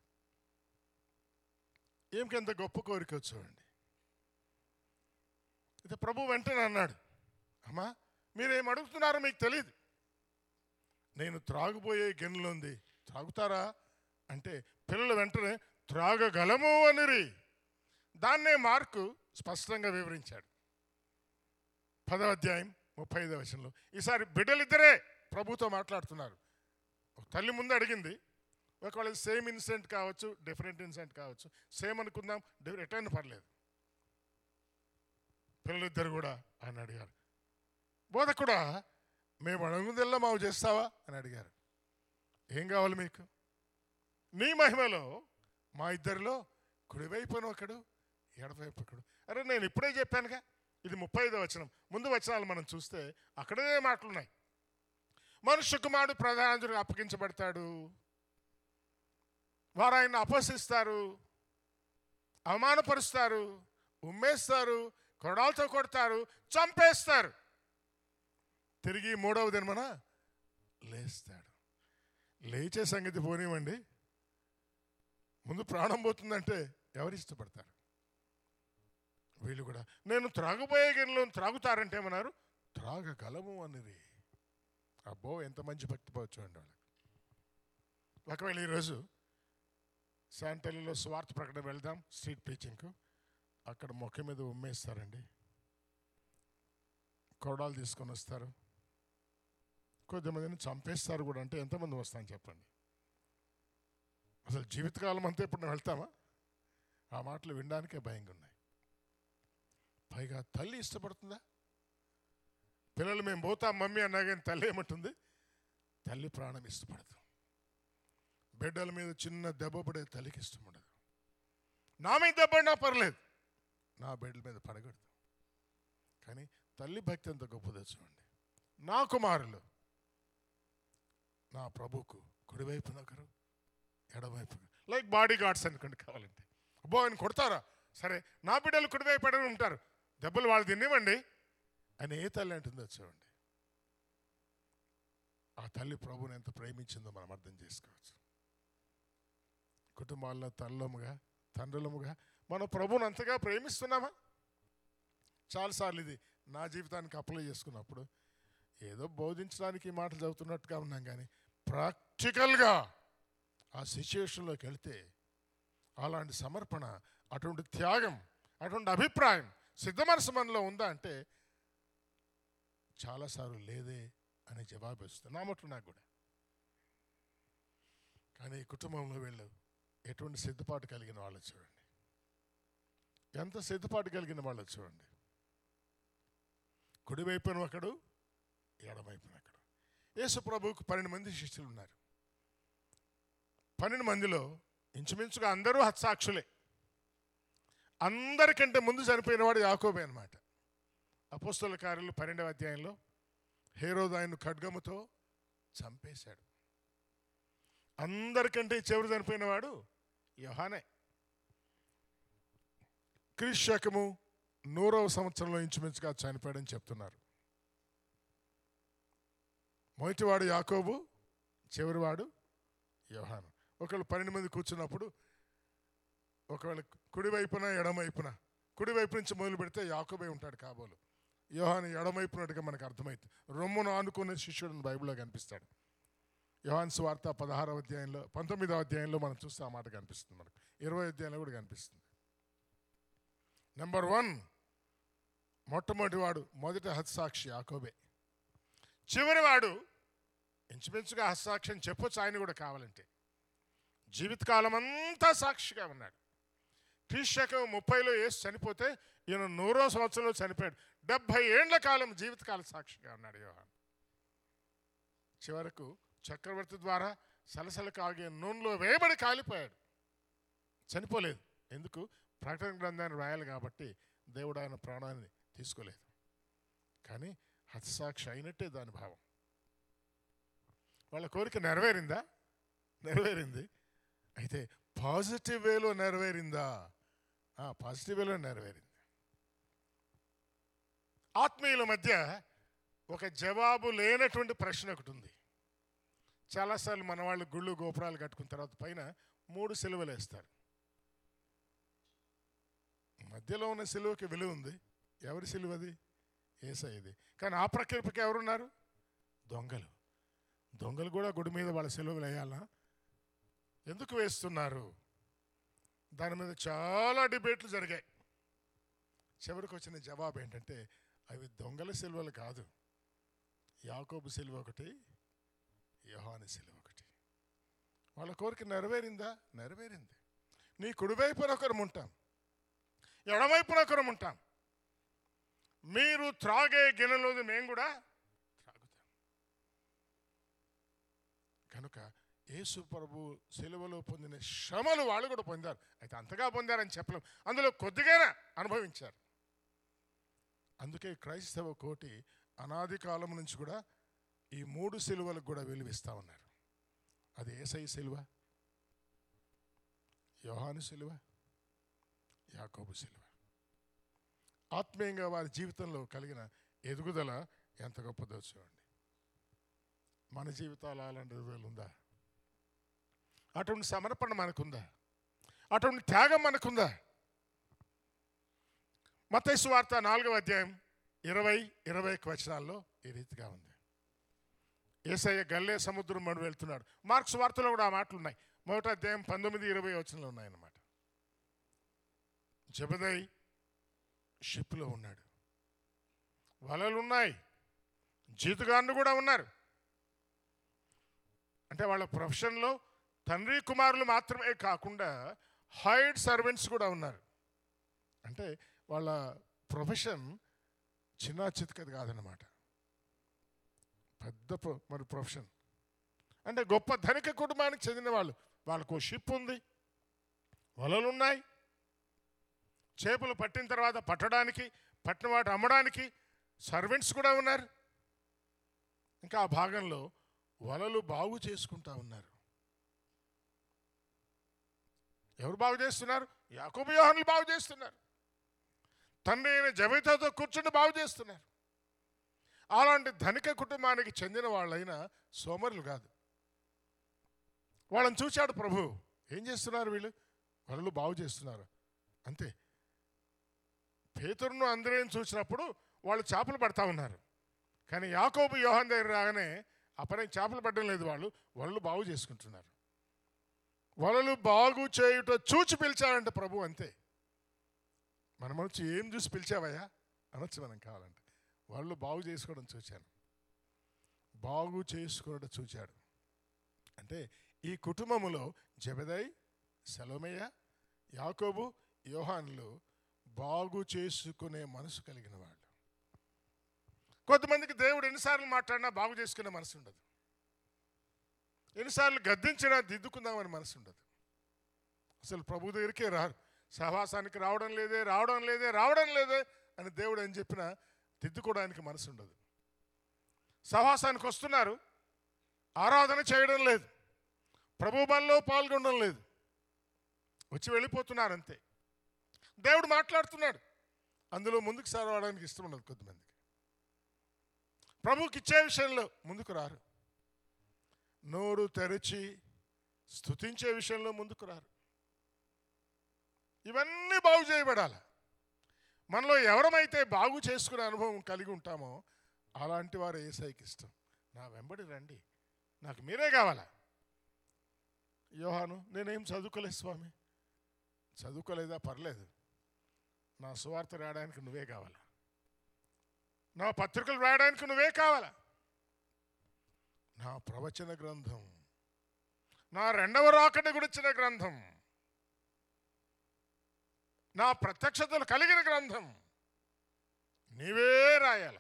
Speaker 1: ఏమికెంత గొప్ప కోరిక చూడండి అయితే ప్రభు వెంటనే అన్నాడు అమ్మా మీరేం అడుగుతున్నారో మీకు తెలియదు నేను త్రాగుబోయే గిన్నెలుంది త్రాగుతారా అంటే పిల్లలు వెంటనే త్రాగగలము అనిరి దాన్నే మార్కు స్పష్టంగా వివరించాడు పదవ అధ్యాయం ముప్పై ఐదవ వచనంలో ఈసారి బిడ్డలిద్దరే ప్రభుతో మాట్లాడుతున్నారు ఒక తల్లి ముందు అడిగింది ఒకవేళ సేమ్ ఇన్సిడెంట్ కావచ్చు డిఫరెంట్ ఇన్సిడెంట్ కావచ్చు సేమ్ అనుకుందాం రిటర్న్ పర్లేదు పిల్లలిద్దరు కూడా అని అడిగారు బోధకుడా మేము అడుగుదల్లా మావు చేస్తావా అని అడిగారు ఏం కావాలి మీకు నీ మహిమలో మా ఇద్దరిలో కుడివైపున ఒకడు ఎడవైపు ఒకడు అరే నేను ఇప్పుడే చెప్పానుగా ఇది ముప్పై ఐదో వచనం ముందు వచనాలు మనం చూస్తే అక్కడే మాటలున్నాయి మనుష్య కుమారుడు ప్రధానంగా అప్పగించబడతాడు వారు ఆయన అపహసిస్తారు అవమానపరుస్తారు ఉమ్మేస్తారు కొడాలతో కొడతారు చంపేస్తారు తిరిగి మూడవ దినమన లేస్తాడు లేచే సంగతి పోనివ్వండి ముందు ప్రాణం పోతుందంటే ఎవరు ఇష్టపడతారు వీళ్ళు కూడా నేను త్రాగుబోయే గిన్నెలో త్రాగుతారంటే ఏమన్నారు త్రాగగలము అన్నది అబ్బో ఎంత మంచి భక్తి పోవచ్చు అండి వాళ్ళకి ఒకవేళ ఈరోజు శాంటలీలో స్వార్థ ప్రకటన వెళ్దాం స్ట్రీట్ ప్రీచింగ్కు అక్కడ మొక్క మీద ఉమ్మేస్తారండి కొరడాలు తీసుకొని వస్తారు కొద్దిమందిని చంపేస్తారు కూడా అంటే ఎంతమంది వస్తాను చెప్పండి అసలు జీవితకాలం అంతా ఇప్పుడు నేను వెళ్తామా ఆ మాటలు వినడానికే భయంగా ఉన్నాయి పైగా తల్లి ఇష్టపడుతుందా పిల్లలు మేము పోతాం మమ్మీ అన్నా కానీ తల్లి ఏమంటుంది తల్లి ప్రాణం ఇష్టపడదు బిడ్డల మీద చిన్న దెబ్బ పడే తల్లికి ఇష్టం ఉండదు నా మీద దెబ్బ పడినా పర్లేదు నా బిడ్డల మీద పడకూడదు కానీ తల్లి భక్తి ఎంత గొప్పదో చూడండి నా కుమారులు నా ప్రభుకు కుడివైపున ఒకరు ఎడవైపు లైక్ బాడీ గార్డ్స్ అనుకోండి కావాలంటే అబ్బో ఆయన కొడతారా సరే నా బిడ్డలు కుడివైపు ఎడవ ఉంటారు దెబ్బలు వాళ్ళు తినివ్వండి అని ఏ తల్లి అంటుందో చూడండి ఆ తల్లి ప్రభుని ఎంత ప్రేమించిందో మనం అర్థం చేసుకోవచ్చు కుటుంబాల్లో తల్లముగా తండ్రులముగా మన ప్రభుని అంతగా ప్రేమిస్తున్నామా చాలాసార్లు ఇది నా జీవితానికి అప్లై చేసుకున్నప్పుడు ఏదో బోధించడానికి ఈ మాటలు చదువుతున్నట్టుగా ఉన్నాం కానీ ప్రాక్టికల్గా ఆ సిచ్యుయేషన్లోకి వెళ్తే అలాంటి సమర్పణ అటువంటి త్యాగం అటువంటి అభిప్రాయం సిద్ధ మనసు మనలో ఉందా అంటే చాలాసార్లు లేదే అనే జవాబు వస్తుంది నా మటు నాకు కూడా కానీ ఈ కుటుంబంలో వీళ్ళు ఎటువంటి సిద్ధపాటు కలిగిన వాళ్ళు చూడండి ఎంత సిద్ధపాటు కలిగిన వాళ్ళు చూడండి కుడివైపున ఒకడు ఎడమవైపున ఒకడు యేసు ప్రభువుకు పన్నెండు మంది శిష్యులు ఉన్నారు పన్నెండు మందిలో ఇంచుమించుగా అందరూ హత్సాక్షులే అందరికంటే ముందు చనిపోయిన వాడు యాకోబే అనమాట అపోస్తుల కార్యాలు పన్నెండవ అధ్యాయంలో హేరోదు ఆయన ఖడ్గముతో చంపేశాడు అందరికంటే చివరి చనిపోయిన వాడు యోహానే క్రీస్తు శకము నూరవ సంవత్సరంలో ఇంచుమించుగా చనిపోయాడని చెప్తున్నారు మొదటివాడు యాకోబు చివరివాడు యోహాను ఒకళ్ళు పన్నెండు మంది కూర్చున్నప్పుడు ఒకవేళ కుడివైపున ఎడమవైపున కుడివైపు నుంచి మొదలు పెడితే యాకోబే ఉంటాడు కాబోలు యోహాను ఎడమవైపునట్టుగా మనకు అర్థమవుతుంది రొమ్మును ఆనుకునే శిష్యుడు బైబిల్లో కనిపిస్తాడు యోహాన్ స్వార్త పదహారవ అధ్యాయంలో పంతొమ్మిదవ అధ్యాయంలో మనం చూస్తే ఆ మాట కనిపిస్తుంది మనకు ఇరవై అధ్యాయంలో కూడా కనిపిస్తుంది నెంబర్ వన్ మొట్టమొదటి వాడు మొదటి హత్సాక్షి యాకోబే చివరివాడు ఇంచుమించుగా హత్సాక్షి అని చెప్పొచ్చు ఆయన కూడా కావాలంటే జీవితకాలం అంతా సాక్షిగా ఉన్నాడు క్రీశకం ముప్పైలో వేసి చనిపోతే ఈయన నూరో సంవత్సరంలో చనిపోయాడు డెబ్భై ఏండ్ల కాలం జీవితకాల సాక్షిగా ఉన్నాడు యోహాన్ చివరకు చక్రవర్తి ద్వారా సలసల కాగే నూనెలో వేయబడి కాలిపోయాడు చనిపోలేదు ఎందుకు ప్రకటన గ్రంథాన్ని రాయాలి కాబట్టి దేవుడు ఆయన ప్రాణాన్ని తీసుకోలేదు కానీ హతసాక్షి అయినట్టే దాని భావం వాళ్ళ కోరిక నెరవేరిందా నెరవేరింది అయితే పాజిటివ్ వేలో నెరవేరిందా పాజిటివ్ వేలో నెరవేరింది ఆత్మీయుల మధ్య ఒక జవాబు లేనటువంటి ప్రశ్న ఒకటి ఉంది చాలాసార్లు మన వాళ్ళు గుళ్ళు గోపురాలు కట్టుకున్న తర్వాత పైన మూడు సిలువలు వేస్తారు మధ్యలో ఉన్న సిలువకి విలువ ఉంది ఎవరి సిలువ అది ఏసైది కానీ ఆ ప్రక్రియకి ఎవరున్నారు దొంగలు దొంగలు కూడా గుడి మీద వాళ్ళ సిలువలు వేయాలా ఎందుకు వేస్తున్నారు దాని మీద చాలా డిబేట్లు జరిగాయి చివరికి వచ్చిన జవాబు ఏంటంటే అవి దొంగల సిలువలు కాదు యాకోబు సిలువ ఒకటి యోహాని సిలువ ఒకటి వాళ్ళ కోరిక నెరవేరిందా నెరవేరింది నీ కుడివైపున ఒకరు ఉంటాం ఎడమవైపున ఒకరు ఉంటాం మీరు త్రాగే గిన్నెలోది మేము కూడా త్రాగుతాం కనుక యేసు ప్రభు సెలవులో పొందిన శ్రమలు వాళ్ళు కూడా పొందారు అయితే అంతగా పొందారని చెప్పలేం అందులో కొద్దిగానే అనుభవించారు అందుకే క్రైస్తవ కోటి అనాది కాలం నుంచి కూడా ఈ మూడు సిలువలకు కూడా విలువిస్తూ ఉన్నారు అది ఏసై సిలువ యోహాను సిలువ యాకోబు సిలువ ఆత్మీయంగా వారి జీవితంలో కలిగిన ఎదుగుదల ఎంత గొప్పదో చూడండి మన జీవితాలు అలాంటి ఎదుగుదల ఉందా అటువంటి సమర్పణ మనకుందా అటువంటి త్యాగం మనకుందా మతైసు వార్త నాలుగవ అధ్యాయం ఇరవై ఇరవై వచనాల్లో ఈ రీతిగా ఉంది ఏసయ్య గల్లే సముద్రం మడు వెళ్తున్నాడు మార్క్స్ వార్తలో కూడా ఆ మాటలు ఉన్నాయి మొదటి అధ్యాయం పంతొమ్మిది ఇరవై వచనంలో ఉన్నాయన్నమాట జబదై షిప్లో ఉన్నాడు వలలు ఉన్నాయి జీతుగాళ్ళు కూడా ఉన్నారు అంటే వాళ్ళ ప్రొఫెషన్లో తండ్రి కుమారులు మాత్రమే కాకుండా హైడ్ సర్వెంట్స్ కూడా ఉన్నారు అంటే వాళ్ళ ప్రొఫెషన్ చిన్న చితకది కాదనమాట పెద్ద ప్రొ- మరి ప్రొఫెషన్ అంటే గొప్ప ధనిక కుటుంబానికి చెందిన వాళ్ళు వాళ్ళకు షిప్ ఉంది వలలు ఉన్నాయి చేపలు పట్టిన తర్వాత పట్టడానికి పట్టిన వాటి అమ్మడానికి సర్వెంట్స్ కూడా ఉన్నారు ఇంకా ఆ భాగంలో వలలు బాగు చేసుకుంటా ఉన్నారు ఎవరు బాగు చేస్తున్నారు యాకోబు యోహన్లు బాగు చేస్తున్నారు తండ్రి అయిన జబితాతో కూర్చుని బాగు చేస్తున్నారు అలాంటి ధనిక కుటుంబానికి చెందిన వాళ్ళైనా సోమరులు కాదు వాళ్ళని చూశాడు ప్రభు ఏం చేస్తున్నారు వీళ్ళు వలలు బాగు చేస్తున్నారు అంతే పేతురును అందరేని చూసినప్పుడు వాళ్ళు చేపలు పడతా ఉన్నారు కానీ యాకోబు యోహన్ దగ్గర రాగానే అపరే చేపలు పడడం లేదు వాళ్ళు వలలు బాగు చేసుకుంటున్నారు వలలు బాగు చేయుట చూచి పిలిచాడంట ప్రభు అంతే మనం వచ్చి ఏం చూసి పిలిచావయ్యా అనొచ్చు మనం కావాలంటే వాళ్ళు బాగు చేసుకోవడం చూశాను బాగు చేసుకోవడం చూచాడు అంటే ఈ కుటుంబములో జబెదై సెలోమయ్య యాకోబు యోహాన్లు బాగు చేసుకునే మనసు కలిగిన వాళ్ళు కొంతమందికి దేవుడు ఎన్నిసార్లు మాట్లాడినా బాగు చేసుకునే మనసు ఉండదు ఎన్నిసార్లు గద్దించినా దిద్దుకుందామని మనసు ఉండదు అసలు ప్రభు దగ్గరికే రారు సహవాసానికి రావడం లేదే రావడం లేదే రావడం లేదే అని దేవుడు అని చెప్పినా దిద్దుకోవడానికి మనసు ఉండదు సహవాసానికి వస్తున్నారు ఆరాధన చేయడం లేదు ప్రభు బల్లో పాల్గొనడం లేదు వచ్చి వెళ్ళిపోతున్నారు అంతే దేవుడు మాట్లాడుతున్నాడు అందులో ముందుకు సారవడానికి ఇష్టం ఉండదు కొద్దిమందికి ప్రభుకి ఇచ్చే విషయంలో ముందుకు రారు నోరు తెరిచి స్తుతించే విషయంలో ముందుకు రారు ఇవన్నీ బాగు చేయబడాలి మనలో ఎవరమైతే బాగు చేసుకునే అనుభవం కలిగి ఉంటామో అలాంటి వారు ఏసైకి ఇష్టం నా వెంబడి రండి నాకు మీరే కావాలా యోహాను నేనేం చదువుకోలేదు స్వామి చదువుకోలేదా పర్లేదు నా సువార్త రాయడానికి నువ్వే కావాలా నా పత్రికలు రాయడానికి నువ్వే కావాలా నా ప్రవచన గ్రంథం నా రెండవ రాకడ గురించిన గ్రంథం నా ప్రత్యక్షతలు కలిగిన గ్రంథం నీవే రాయాల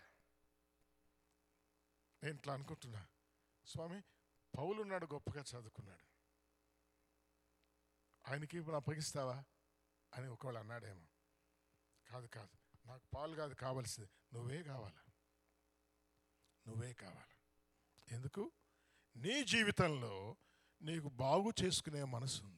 Speaker 1: నేను ఇట్లా అనుకుంటున్నా స్వామి పౌలున్నాడు గొప్పగా చదువుకున్నాడు ఆయనకి ఇప్పుడు అప్పగిస్తావా అని ఒకవేళ అన్నాడేమో కాదు కాదు నాకు పాలు కాదు కావాల్సింది నువ్వే కావాలా నువ్వే కావాలా ఎందుకు నీ జీవితంలో నీకు బాగు చేసుకునే మనసు ఉంది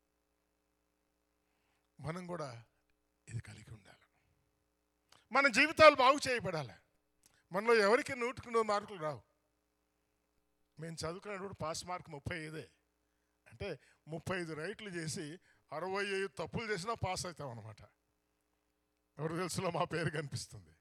Speaker 1: మనం కూడా ఇది కలిగి ఉండాలి మన జీవితాలు బాగు చేయబడాలి మనలో ఎవరికి నూటికి నూరు మార్కులు రావు మేము చదువుకున్నప్పుడు పాస్ మార్క్ ముప్పై ఐదే అంటే ముప్పై ఐదు రైట్లు చేసి అరవై ఐదు తప్పులు చేసినా పాస్ అవుతాం అనమాట ఎవరు తెలుసులో మా పేరు కనిపిస్తుంది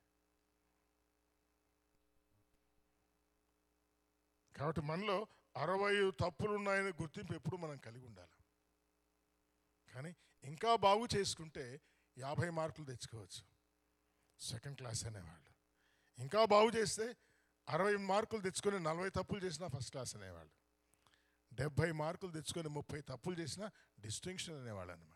Speaker 1: కాబట్టి మనలో అరవై తప్పులు ఉన్నాయని గుర్తింపు ఎప్పుడు మనం కలిగి ఉండాలి కానీ ఇంకా బాగు చేసుకుంటే యాభై మార్కులు తెచ్చుకోవచ్చు సెకండ్ క్లాస్ అనేవాళ్ళు ఇంకా బాగు చేస్తే అరవై మార్కులు తెచ్చుకొని నలభై తప్పులు చేసినా ఫస్ట్ క్లాస్ అనేవాళ్ళు డెబ్భై మార్కులు తెచ్చుకొని ముప్పై తప్పులు చేసినా డిస్టింక్షన్ అనేవాళ్ళు అనమాట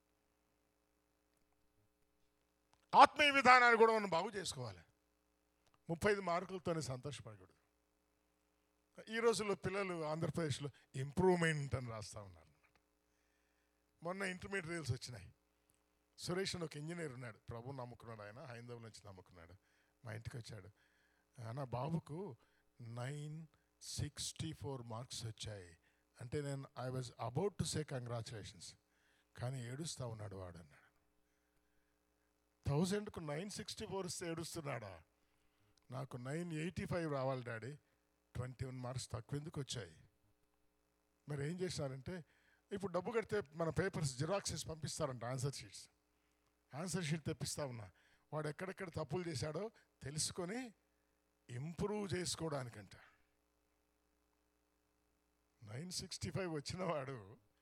Speaker 1: ఆత్మీయ విధానాన్ని కూడా మనం బాగు చేసుకోవాలి ముప్పై ఐదు మార్కులతోనే సంతోషపడకూడదు ఈ రోజుల్లో పిల్లలు ఆంధ్రప్రదేశ్లో ఇంప్రూవ్మెంట్ అని రాస్తా ఉన్నారు అన్నమాట మొన్న ఇంటర్మీడియట్ రీల్స్ వచ్చినాయి సురేష్ అని ఒక ఇంజనీర్ ఉన్నాడు ప్రభు నమ్ముకున్నాడు ఆయన హైందవ్ నుంచి నమ్ముకున్నాడు మా ఇంటికి వచ్చాడు నా బాబుకు నైన్ సిక్స్టీ ఫోర్ మార్క్స్ వచ్చాయి అంటే నేను I was about to say congratulations కానీ ఏడుస్తా ఉన్నాడు వాడు అన్నాడు థౌజండ్కు నైన్ సిక్స్టీ ఫోర్ వస్తే ఏడుస్తున్నాడా నాకు నైన్ ఎయిటీ ఫైవ్ రావాలి డాడీ ట్వంటీ వన్ మార్క్స్ తక్కువ ఎందుకు వచ్చాయి మరి ఏం చేశారంటే ఇప్పుడు డబ్బు కడితే మన పేపర్స్ జిరాక్స్ చేసి పంపిస్తారంట ఆన్సర్ షీట్స్ ఆన్సర్ షీట్ తెప్పిస్తా ఉన్నా వాడు ఎక్కడెక్కడ తప్పులు చేశాడో తెలుసుకొని ఇంప్రూవ్ చేసుకోవడానికంట నైన్ సిక్స్టీ ఫైవ్ వచ్చిన వాడు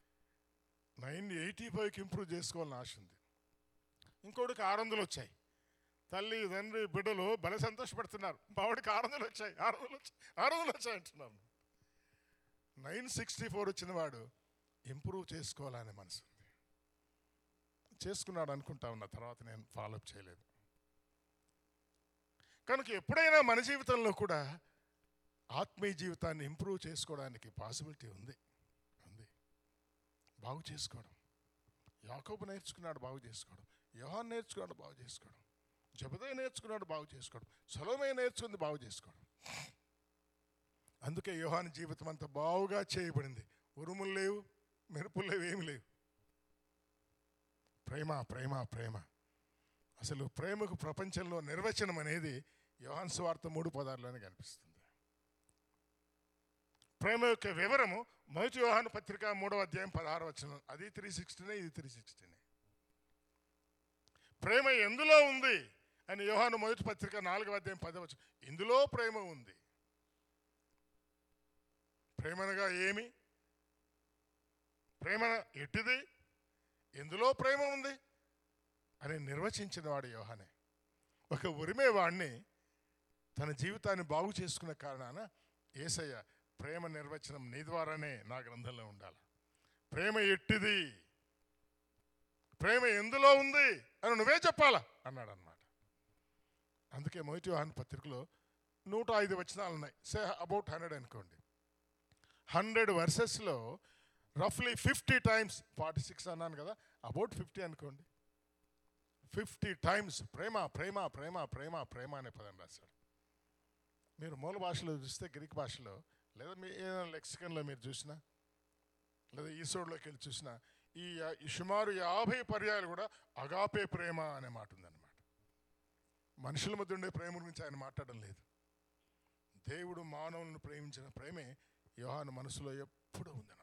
Speaker 1: నైన్ ఎయిటీ ఫైవ్కి ఇంప్రూవ్ చేసుకోవాలని ఆశ ఉంది ఇంకోటికి ఆరు వందలు వచ్చాయి తల్లి తండ్రి బిడ్డలు భలే సంతోషపడుతున్నారు బావుడికి ఆరు వందలు వచ్చాయి ఆరు వందలు వచ్చాయి ఆరు వందలు వచ్చాయి అంటున్నాను నైన్ సిక్స్టీ ఫోర్ వచ్చిన వాడు ఇంప్రూవ్ చేసుకోవాలనే మనసు ఉంది చేసుకున్నాడు అనుకుంటా ఉన్న తర్వాత నేను ఫాలోఅప్ చేయలేదు కనుక ఎప్పుడైనా మన జీవితంలో కూడా ఆత్మీయ జీవితాన్ని ఇంప్రూవ్ చేసుకోవడానికి పాసిబిలిటీ ఉంది ఉంది బాగు చేసుకోవడం యాకోబు నేర్చుకున్నాడు బాగు చేసుకోవడం యోహాన్ నేర్చుకున్నాడు బాగు చేసుకోవడం జబదయ్య నేర్చుకున్నాడు బాగు చేసుకోవడం సొలోమే నేర్చుకుంది బాగు చేసుకోవడం అందుకే యోహాన్ జీవితం అంతా బాగుగా చేయబడింది ఉరుములు లేవు మెరుపులు లేవు ఏమి లేవు ప్రేమ ప్రేమ ప్రేమ అసలు ప్రేమకు ప్రపంచంలో నిర్వచనం అనేది యోహాన్ స్వార్థ మూడు పదార్లోనే కనిపిస్తుంది ప్రేమ యొక్క వివరము మొదటి యోహాను పత్రిక మూడవ అధ్యాయం పదహారు వచ్చిన అది త్రీ సిక్స్టీనే ఇది త్రీ సిక్స్టీనే ప్రేమ ఎందులో ఉంది అని యోహాను మొదటి పత్రిక నాలుగవ అధ్యాయం పదవచ్చు ఇందులో ప్రేమ ఉంది ప్రేమనగా ఏమి ప్రేమ ఎట్టిది ఎందులో ప్రేమ ఉంది అని నిర్వచించిన వాడు యోహానే ఒక ఉరిమేవాడిని తన జీవితాన్ని బాగు చేసుకున్న కారణాన ఏసయ్య ప్రేమ నిర్వచనం నీ ద్వారానే నా గ్రంథంలో ఉండాలి ప్రేమ ఎట్టిది ప్రేమ ఎందులో ఉంది అని నువ్వే చెప్పాలా అన్నాడు అనమాట అందుకే మొదటి వాహన పత్రికలో నూట ఐదు వచనాలు ఉన్నాయి సే అబౌట్ హండ్రెడ్ అనుకోండి హండ్రెడ్ వర్సెస్లో రఫ్లీ ఫిఫ్టీ టైమ్స్ ఫార్టీ సిక్స్ అన్నాను కదా అబౌట్ ఫిఫ్టీ అనుకోండి ఫిఫ్టీ టైమ్స్ ప్రేమ ప్రేమ ప్రేమ ప్రేమ ప్రేమ అనే పదం రాశాడు మీరు మూల భాషలో చూస్తే గ్రీక్ భాషలో లేదా మీ ఏదైనా లెక్సికన్లో మీరు చూసినా లేదా ఈసోడ్లోకి వెళ్ళి చూసినా ఈ యా- ఈ సుమారు యాభై పర్యాయాలు కూడా అగాపే ప్రేమ అనే మాట ఉందన్నమాట మనుషుల మధ్య ఉండే ప్రేమ గురించి ఆయన మాట్లాడడం లేదు దేవుడు మానవులను ప్రేమించిన ప్రేమే యోహాను మనసులో ఎప్పుడూ ఉందన్నమాట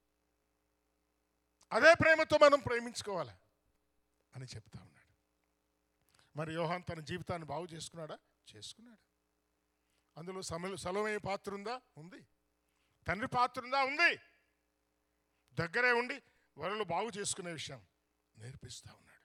Speaker 1: అదే ప్రేమతో మనం ప్రేమించుకోవాలి అని చెప్తా ఉన్నాడు మరి యోహాన్ తన జీవితాన్ని బాగు చేసుకున్నాడా చేసుకున్నాడు అందులో సమలు సలమయ్యే పాత్ర ఉందా ఉంది తండ్రి పాత్ర ఉందా ఉంది దగ్గరే ఉండి వరలు బాగు చేసుకునే విషయం నేర్పిస్తా ఉన్నాడు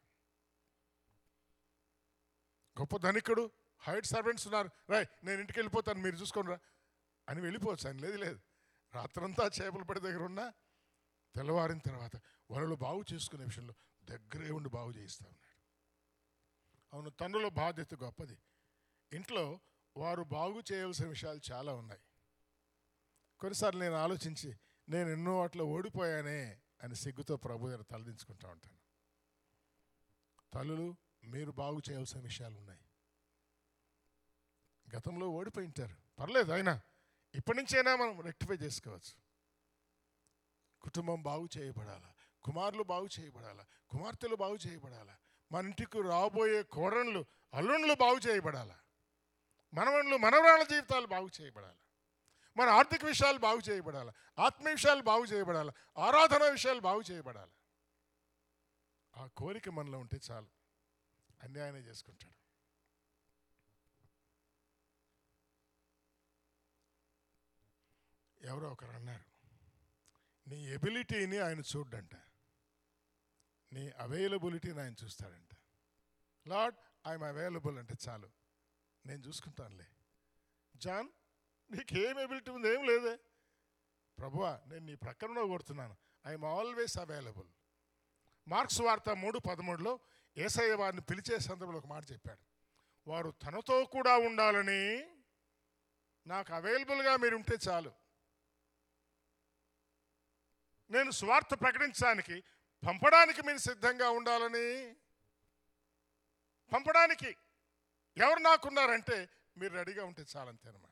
Speaker 1: గొప్ప ధనికుడు హైట్ సర్వెంట్స్ ఉన్నారు రాయ్ నేను ఇంటికి వెళ్ళిపోతాను మీరు చూసుకోండి రా అని వెళ్ళిపోవచ్చు ఆయన లేదు లేదు రాత్రంతా చేపల పడి దగ్గర ఉన్నా తెల్లవారిన తర్వాత వరలు బాగు చేసుకునే విషయంలో దగ్గరే ఉండి బాగు చేయిస్తా ఉన్నాడు అవును తండ్రుల బాధ్యత గొప్పది ఇంట్లో వారు బాగు చేయవలసిన విషయాలు చాలా ఉన్నాయి కొన్నిసార్లు నేను ఆలోచించి నేను ఎన్నో వాటిలో ఓడిపోయానే అని సిగ్గుతో ప్రభు దగ్గర తలదించుకుంటా ఉంటాను తల్లులు మీరు బాగు చేయాల్సిన విషయాలు ఉన్నాయి గతంలో ఓడిపోయి ఉంటారు పర్లేదు అయినా ఇప్పటి నుంచైనా మనం రెక్టిఫై చేసుకోవచ్చు కుటుంబం బాగు చేయబడాలా కుమారులు బాగు చేయబడాలా కుమార్తెలు బాగు చేయబడాలా మన ఇంటికి రాబోయే కోడన్లు అల్లుండ్లు బాగు చేయబడాలా మనవన్లు మనవరాళ్ళ జీవితాలు బాగు చేయబడాలి మన ఆర్థిక విషయాలు బాగు చేయబడాలి ఆత్మ విషయాలు బాగు చేయబడాలి ఆరాధన విషయాలు బాగు చేయబడాలి ఆ కోరిక మనలో ఉంటే చాలు అన్ని ఆయనే చేసుకుంటాడు ఎవరో ఒకరు అన్నారు నీ ఎబిలిటీని ఆయన చూడ్డంట నీ అవైలబిలిటీని ఆయన చూస్తాడంట లార్డ్ ఐఎమ్ అవైలబుల్ అంటే చాలు నేను చూసుకుంటానులే జాన్ నీకేం ఎబిలిటీ ఉంది ఏం లేదే ప్రభువా నేను నీ ప్రక్కన కొడుతున్నాను ఐఎమ్ ఆల్వేస్ అవైలబుల్ మార్క్స్ వార్త మూడు పదమూడులో ఏసయ్య వారిని పిలిచే సందర్భంలో ఒక మాట చెప్పాడు వారు తనతో కూడా ఉండాలని నాకు అవైలబుల్గా మీరు ఉంటే చాలు నేను స్వార్థ ప్రకటించడానికి పంపడానికి మీరు సిద్ధంగా ఉండాలని పంపడానికి ఎవరు నాకున్నారంటే మీరు రెడీగా ఉంటే చాలంతే అనమాట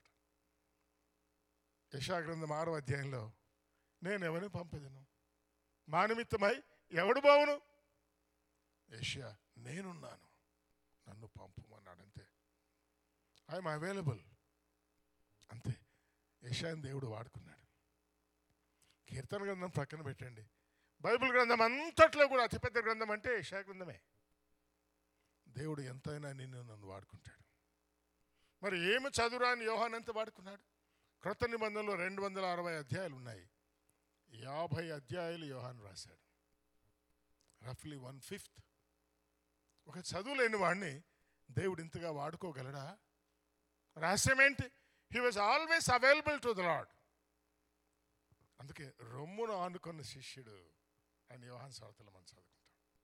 Speaker 1: యశాగ్రంథం ఆరో అధ్యాయంలో నేను ఎవరిని పంపదను మా నిమిత్తమై ఎవడు బావును యష్యా నేనున్నాను నన్ను పంపమన్నాడు అంతే ఐఎమ్ అవైలబుల్ అంతే యశాని దేవుడు వాడుకున్నాడు కీర్తన గ్రంథం పక్కన పెట్టండి బైబిల్ గ్రంథం అంతట్లో కూడా అతిపెద్ద గ్రంథం అంటే యశా గ్రంథమే దేవుడు ఎంతైనా నిన్ను నన్ను వాడుకుంటాడు మరి ఏమి చదువురాని యోహాన్ ఎంత వాడుకున్నాడు క్రొత్త నిబంధనలో రెండు వందల అరవై అధ్యాయాలు ఉన్నాయి యాభై అధ్యాయాలు యోహాన్ రాశాడు రఫ్లీ వన్ ఫిఫ్త్ ఒక చదువు లేని వాడిని దేవుడు ఇంతగా వాడుకోగలడా రహస్యం ఏంటి he was always available to the Lord అందుకే రొమ్మును ఆనుకున్న శిష్యుడు అని యోహాన్ స్వార్థలో మనం చదువుకుంటాం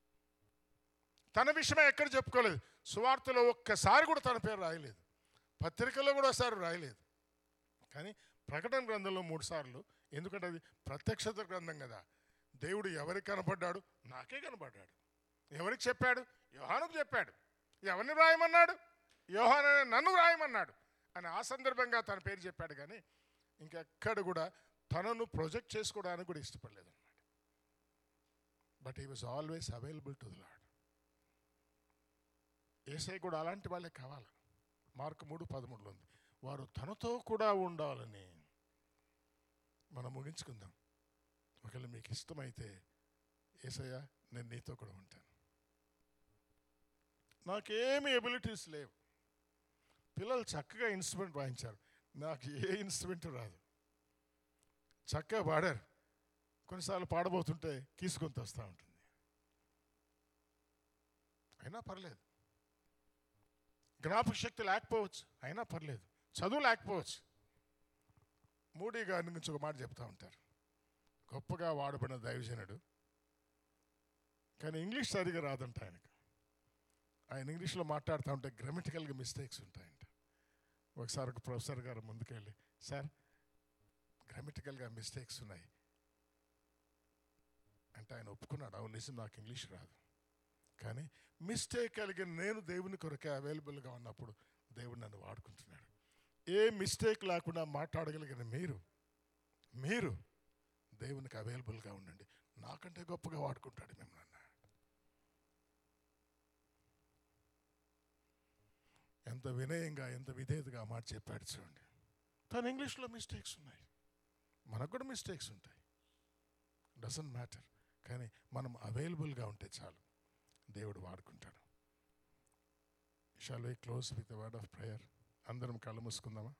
Speaker 1: తన విషయమే ఎక్కడ చెప్పుకోలేదు సువార్తలో ఒక్కసారి కూడా తన పేరు రాయలేదు పత్రికలో కూడా ఒకసారి రాయలేదు కానీ ప్రకటన గ్రంథంలో మూడు సార్లు ఎందుకంటే అది ప్రత్యక్షత గ్రంథం కదా దేవుడు ఎవరికి కనపడ్డాడు నాకే కనపడ్డాడు ఎవరికి చెప్పాడు యోహానుకు చెప్పాడు ఎవరిని రాయమన్నాడు యోహాన్ అనే నన్ను రాయమన్నాడు అని ఆ సందర్భంగా తన పేరు చెప్పాడు కానీ ఇంకెక్కడ కూడా తనను ప్రొజెక్ట్ చేసుకోవడానికి కూడా ఇష్టపడలేదు అనమాట but he was always available to the Lord ఏసై కూడా అలాంటి వాళ్ళే కావాలి మార్కు మూడు పదమూడులో ఉంది వారు తనతో కూడా ఉండాలని మనం ముగించుకుందాం ఒకవేళ మీకు ఇష్టమైతే ఏసయ్య నేను నీతో కూడా ఉంటాను నాకేమి ఎబిలిటీస్ లేవు పిల్లలు చక్కగా ఇన్స్ట్రుమెంట్ వాయించారు నాకు ఏ ఇన్స్ట్రుమెంట్ రాదు చక్కగా పాడారు కొన్నిసార్లు పాడబోతుంటే కీసుకొని వస్తూ ఉంటుంది అయినా పర్లేదు జ్ఞాపక శక్తి లేకపోవచ్చు అయినా పర్లేదు చదువు లేకపోవచ్చు మూడీ గారి నుంచి ఒక మాట చెప్తా ఉంటారు గొప్పగా వాడబడిన దైవజనుడు కానీ ఇంగ్లీష్ సరిగా రాదంట ఆయనకు ఆయన ఇంగ్లీష్లో మాట్లాడుతూ ఉంటే గ్రామటికల్గా మిస్టేక్స్ ఉంటాయంట ఒకసారి ఒక ప్రొఫెసర్ గారు ముందుకెళ్ళి సార్ గ్రామటికల్గా మిస్టేక్స్ ఉన్నాయి అంటే ఆయన ఒప్పుకున్నాడు అవును నిజం నాకు ఇంగ్లీష్ రాదు కానీ మిస్టేక్ కలిగిన నేను దేవుని కొరకే అవైలబుల్గా ఉన్నప్పుడు దేవుడు నన్ను వాడుకుంటున్నాడు ఏ మిస్టేక్ లేకుండా మాట్లాడగలిగిన మీరు మీరు దేవునికి అవైలబుల్గా ఉండండి నాకంటే గొప్పగా వాడుకుంటాడు మిమ్మల్ని ఎంత వినయంగా ఎంత విధేయతగా ఆ మాట చెప్పాడు చూడండి తను ఇంగ్లీష్లో మిస్టేక్స్ ఉన్నాయి మనకు కూడా మిస్టేక్స్ ఉంటాయి డజంట్ మ్యాటర్ కానీ మనం అవైలబుల్గా ఉంటే చాలు దేవుడు వాడుకుంటాడు shall we close with word of prayer అందరం కళ్ళు మూసుకుందామా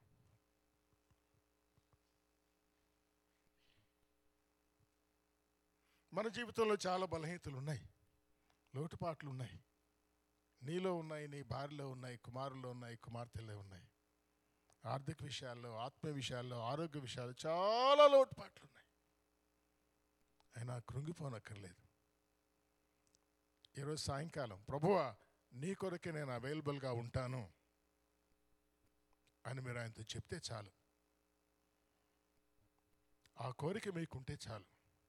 Speaker 1: మన జీవితంలో చాలా బలహీనతలు ఉన్నాయి లోటుపాట్లు ఉన్నాయి నీలో ఉన్నాయి నీ భార్యలో ఉన్నాయి కుమారులో ఉన్నాయి కుమార్తెలో ఉన్నాయి ఆర్థిక విషయాల్లో ఆత్మ విషయాల్లో ఆరోగ్య విషయాల్లో చాలా లోటుపాట్లు ఉన్నాయి అయినా కృంగిపోనక్కర్లేదు ఈరోజు సాయంకాలం ప్రభువా నీ కొరకే నేను అవైలబుల్గా ఉంటాను అని మీరు ఆయనతో చెప్తే చాలు ఆ కోరిక మీకుంటే చాలు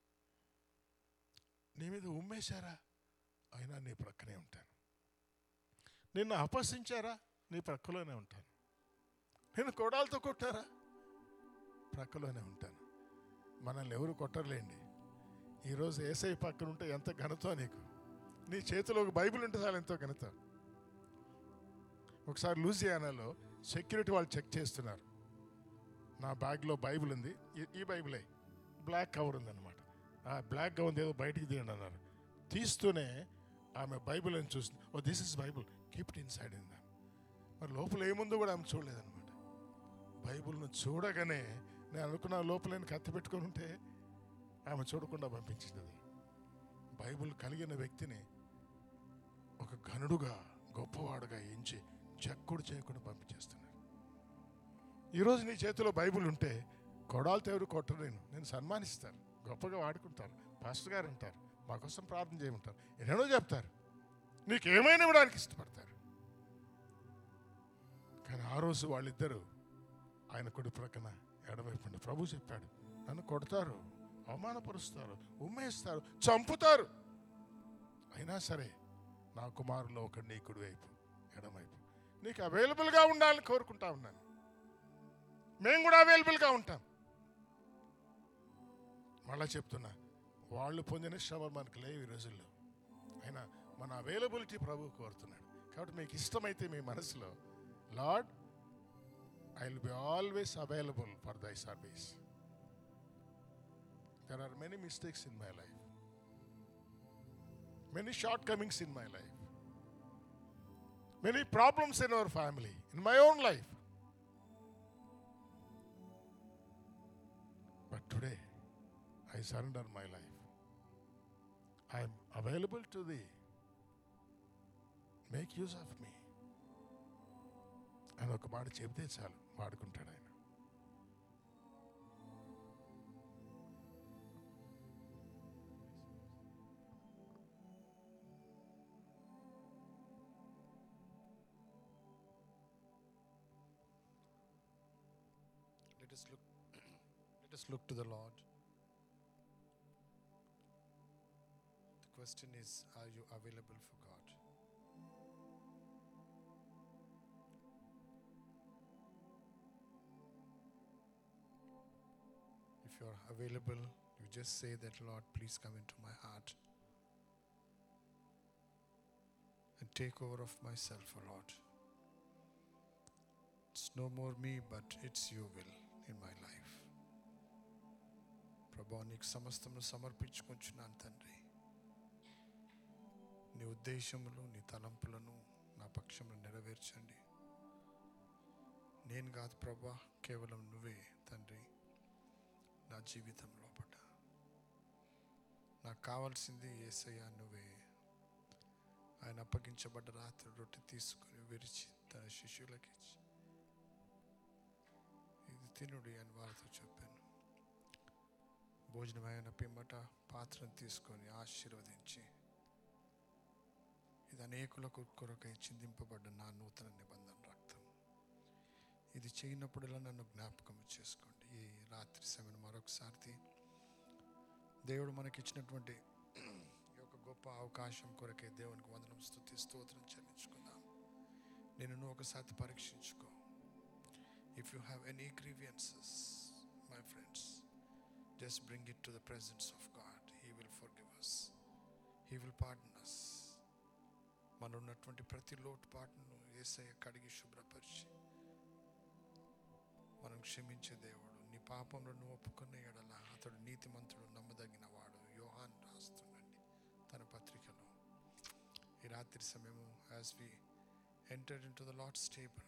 Speaker 1: నీ మీద ఉమ్మేశారా అయినా నీ ప్రక్కనే ఉంటాను నిన్ను అపహసించారా నీ ప్రక్కలోనే ఉంటాను నేను కొడాలతో కొట్టారా ప్రక్కలోనే ఉంటాను మనల్ని ఎవరు కొట్టరులేండి ఈరోజు ఏసై పక్కన ఉంటే ఎంత ఘనతో నీకు నీ చేతిలో ఒక బైబిల్ ఉంటే చాలు ఎంతో ఘనత ఒకసారి లూజియానాలో సెక్యూరిటీ వాళ్ళు చెక్ చేస్తున్నారు నా బ్యాగ్లో బైబిల్ ఉంది ఈ- ఈ బైబిలే బ్లాక్ కవర్ ఉందన్నమాట ఆ బ్లాక్ కవర్ ఏదో బయటికి తీయండి అన్నారు తీస్తూనే ఆమె బైబిల్ అని చూస్తుంది oh this is Bible keep it inside in దామ్ మరి లోపల ఏముందో కూడా ఆమె చూడలేదన్నమాట బైబిల్ను చూడగానే నేను అనుకున్న లోపల కత్తి పెట్టుకొని ఉంటే ఆమె చూడకుండా పంపించింది అది బైబిల్ కలిగిన వ్యక్తిని ఒక ఘనుడుగా గొప్పవాడుగా ఎంచి చెక్కుడు చేయకుండా పంపించేస్తున్నారు ఈరోజు నీ చేతిలో బైబిల్ ఉంటే కొడాలతో ఎవరు కొట్టరు నేను నేను సన్మానిస్తారు గొప్పగా వాడుకుంటారు పాస్టర్ గారు అంటారు మా కోసం ప్రార్థన చేయమంటారు ఎన్నడో చెప్తారు నీకు ఏమైనా ఇవ్వడానికి ఇష్టపడతారు కానీ ఆ రోజు వాళ్ళిద్దరూ ఆయన కుడి ప్రక్కన ఎడవైపు ఉండి ప్రభు చెప్పాడు నన్ను కొడతారు అవమానపరుస్తారు ఉమ్మేస్తారు చంపుతారు అయినా సరే నా కుమారులో ఒక నీ కుడి వైపు ఎడమవైపు నీకు అవైలబుల్గా ఉండాలని కోరుకుంటా ఉన్నాను మేము కూడా అవైలబుల్గా ఉంటాం మళ్ళా చెప్తున్నా వాళ్ళు పొందిన శ్రమ మనకు లేవు ఈ రోజుల్లో అయినా మన అవైలబిలిటీ ప్రభు కోరుతున్నాడు కాబట్టి మీకు ఇష్టమైతే మీ మనసులో Lord I will be always available for thy service there are many mistakes in my life many shortcomings in my life many problems in our family in my own life but today I surrender my life. I am available to the make use of మీ అని ఒక మాట చెబితే చాలు వాడుకుంటాడు ఆయన
Speaker 2: Let us look let us look to the Lord. The question is are you available for God? If you are available, you just say that Lord, please come into my heart and take over of myself, O Lord. It's no more me, but it's your will in my life. ప్రభా నీకు సమస్తమును సమర్పించుకుంటున్నాను తండ్రి నీ ఉద్దేశములు నీ తలంపులను నా పక్షంలో నెరవేర్చండి నేను కాదు ప్రభా కేవలం నువ్వే తండ్రి నా జీవితం లోపల నాకు కావాల్సింది ఏసయ్యా నువ్వే ఆయన అప్పగించబడ్డ రాత్రి రొట్టె తీసుకుని విరిచి తన శిష్యులకి ఇచ్చి ఇది తినుడి అని వారితో చెప్పాను భోజనమైన పిమ్మట పాత్రను తీసుకొని ఆశీర్వదించి ఇది అనేకులకు కొరకై చిందింపబడ్డ నా నూతన నిబంధన రక్తం ఇది చేయనప్పుడల్లా నన్ను జ్ఞాపకం చేసుకోండి ఈ రాత్రి సమయం మరొకసారి దేవుడు మనకిచ్చినటువంటి ఈ యొక్క గొప్ప అవకాశం కొరకే దేవునికి వందనం స్థుతి స్తోత్రం చెల్లించుకుందాం నేను నువ్వు ఒకసారి పరీక్షించుకో If you have any grievances, my friends, just bring it to the presence of God. He will forgive us. He will pardon us. మన ఉన్నటువంటి ప్రతి లోటుపాటును ఏసయ్య కడిగి శుభ్రపరిచి మనం క్షమించే దేవుడు నీ పాపములను ఒప్పుకున్న ఎడల అతడు నీతిమంతుడు నమ్మదగిన వాడు యోహాన్ రాస్తుండండి తన పత్రికలో ఈ రాత్రి సమయము as we enter into the Lord's table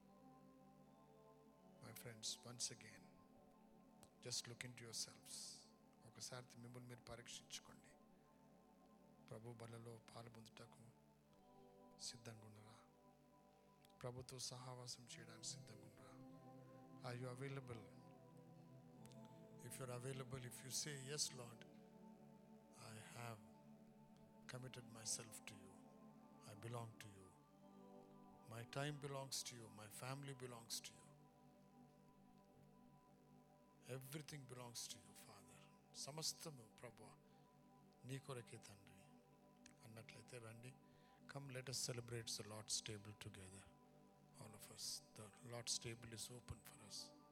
Speaker 2: my friends once again just look into yourselves ఒకసారి మిమ్మల్ని మీరు పరీక్షించుకోండి ప్రభు బలలో పాలు పొందుటకు సిద్ధంగా ఉన్నారా ప్రభుతో సహవాసం చేయడానికి సిద్ధంగా ఉన్నారా are you available if you're available if you say yes Lord I have committed myself to you I belong to you my time belongs to you my family belongs to you everything belongs to you Father సమస్తము ప్రభు నీ కొరకే తండ్రి అన్నట్లయితే రండి come let us celebrates the Lord's table together all of us the Lord's table is open for us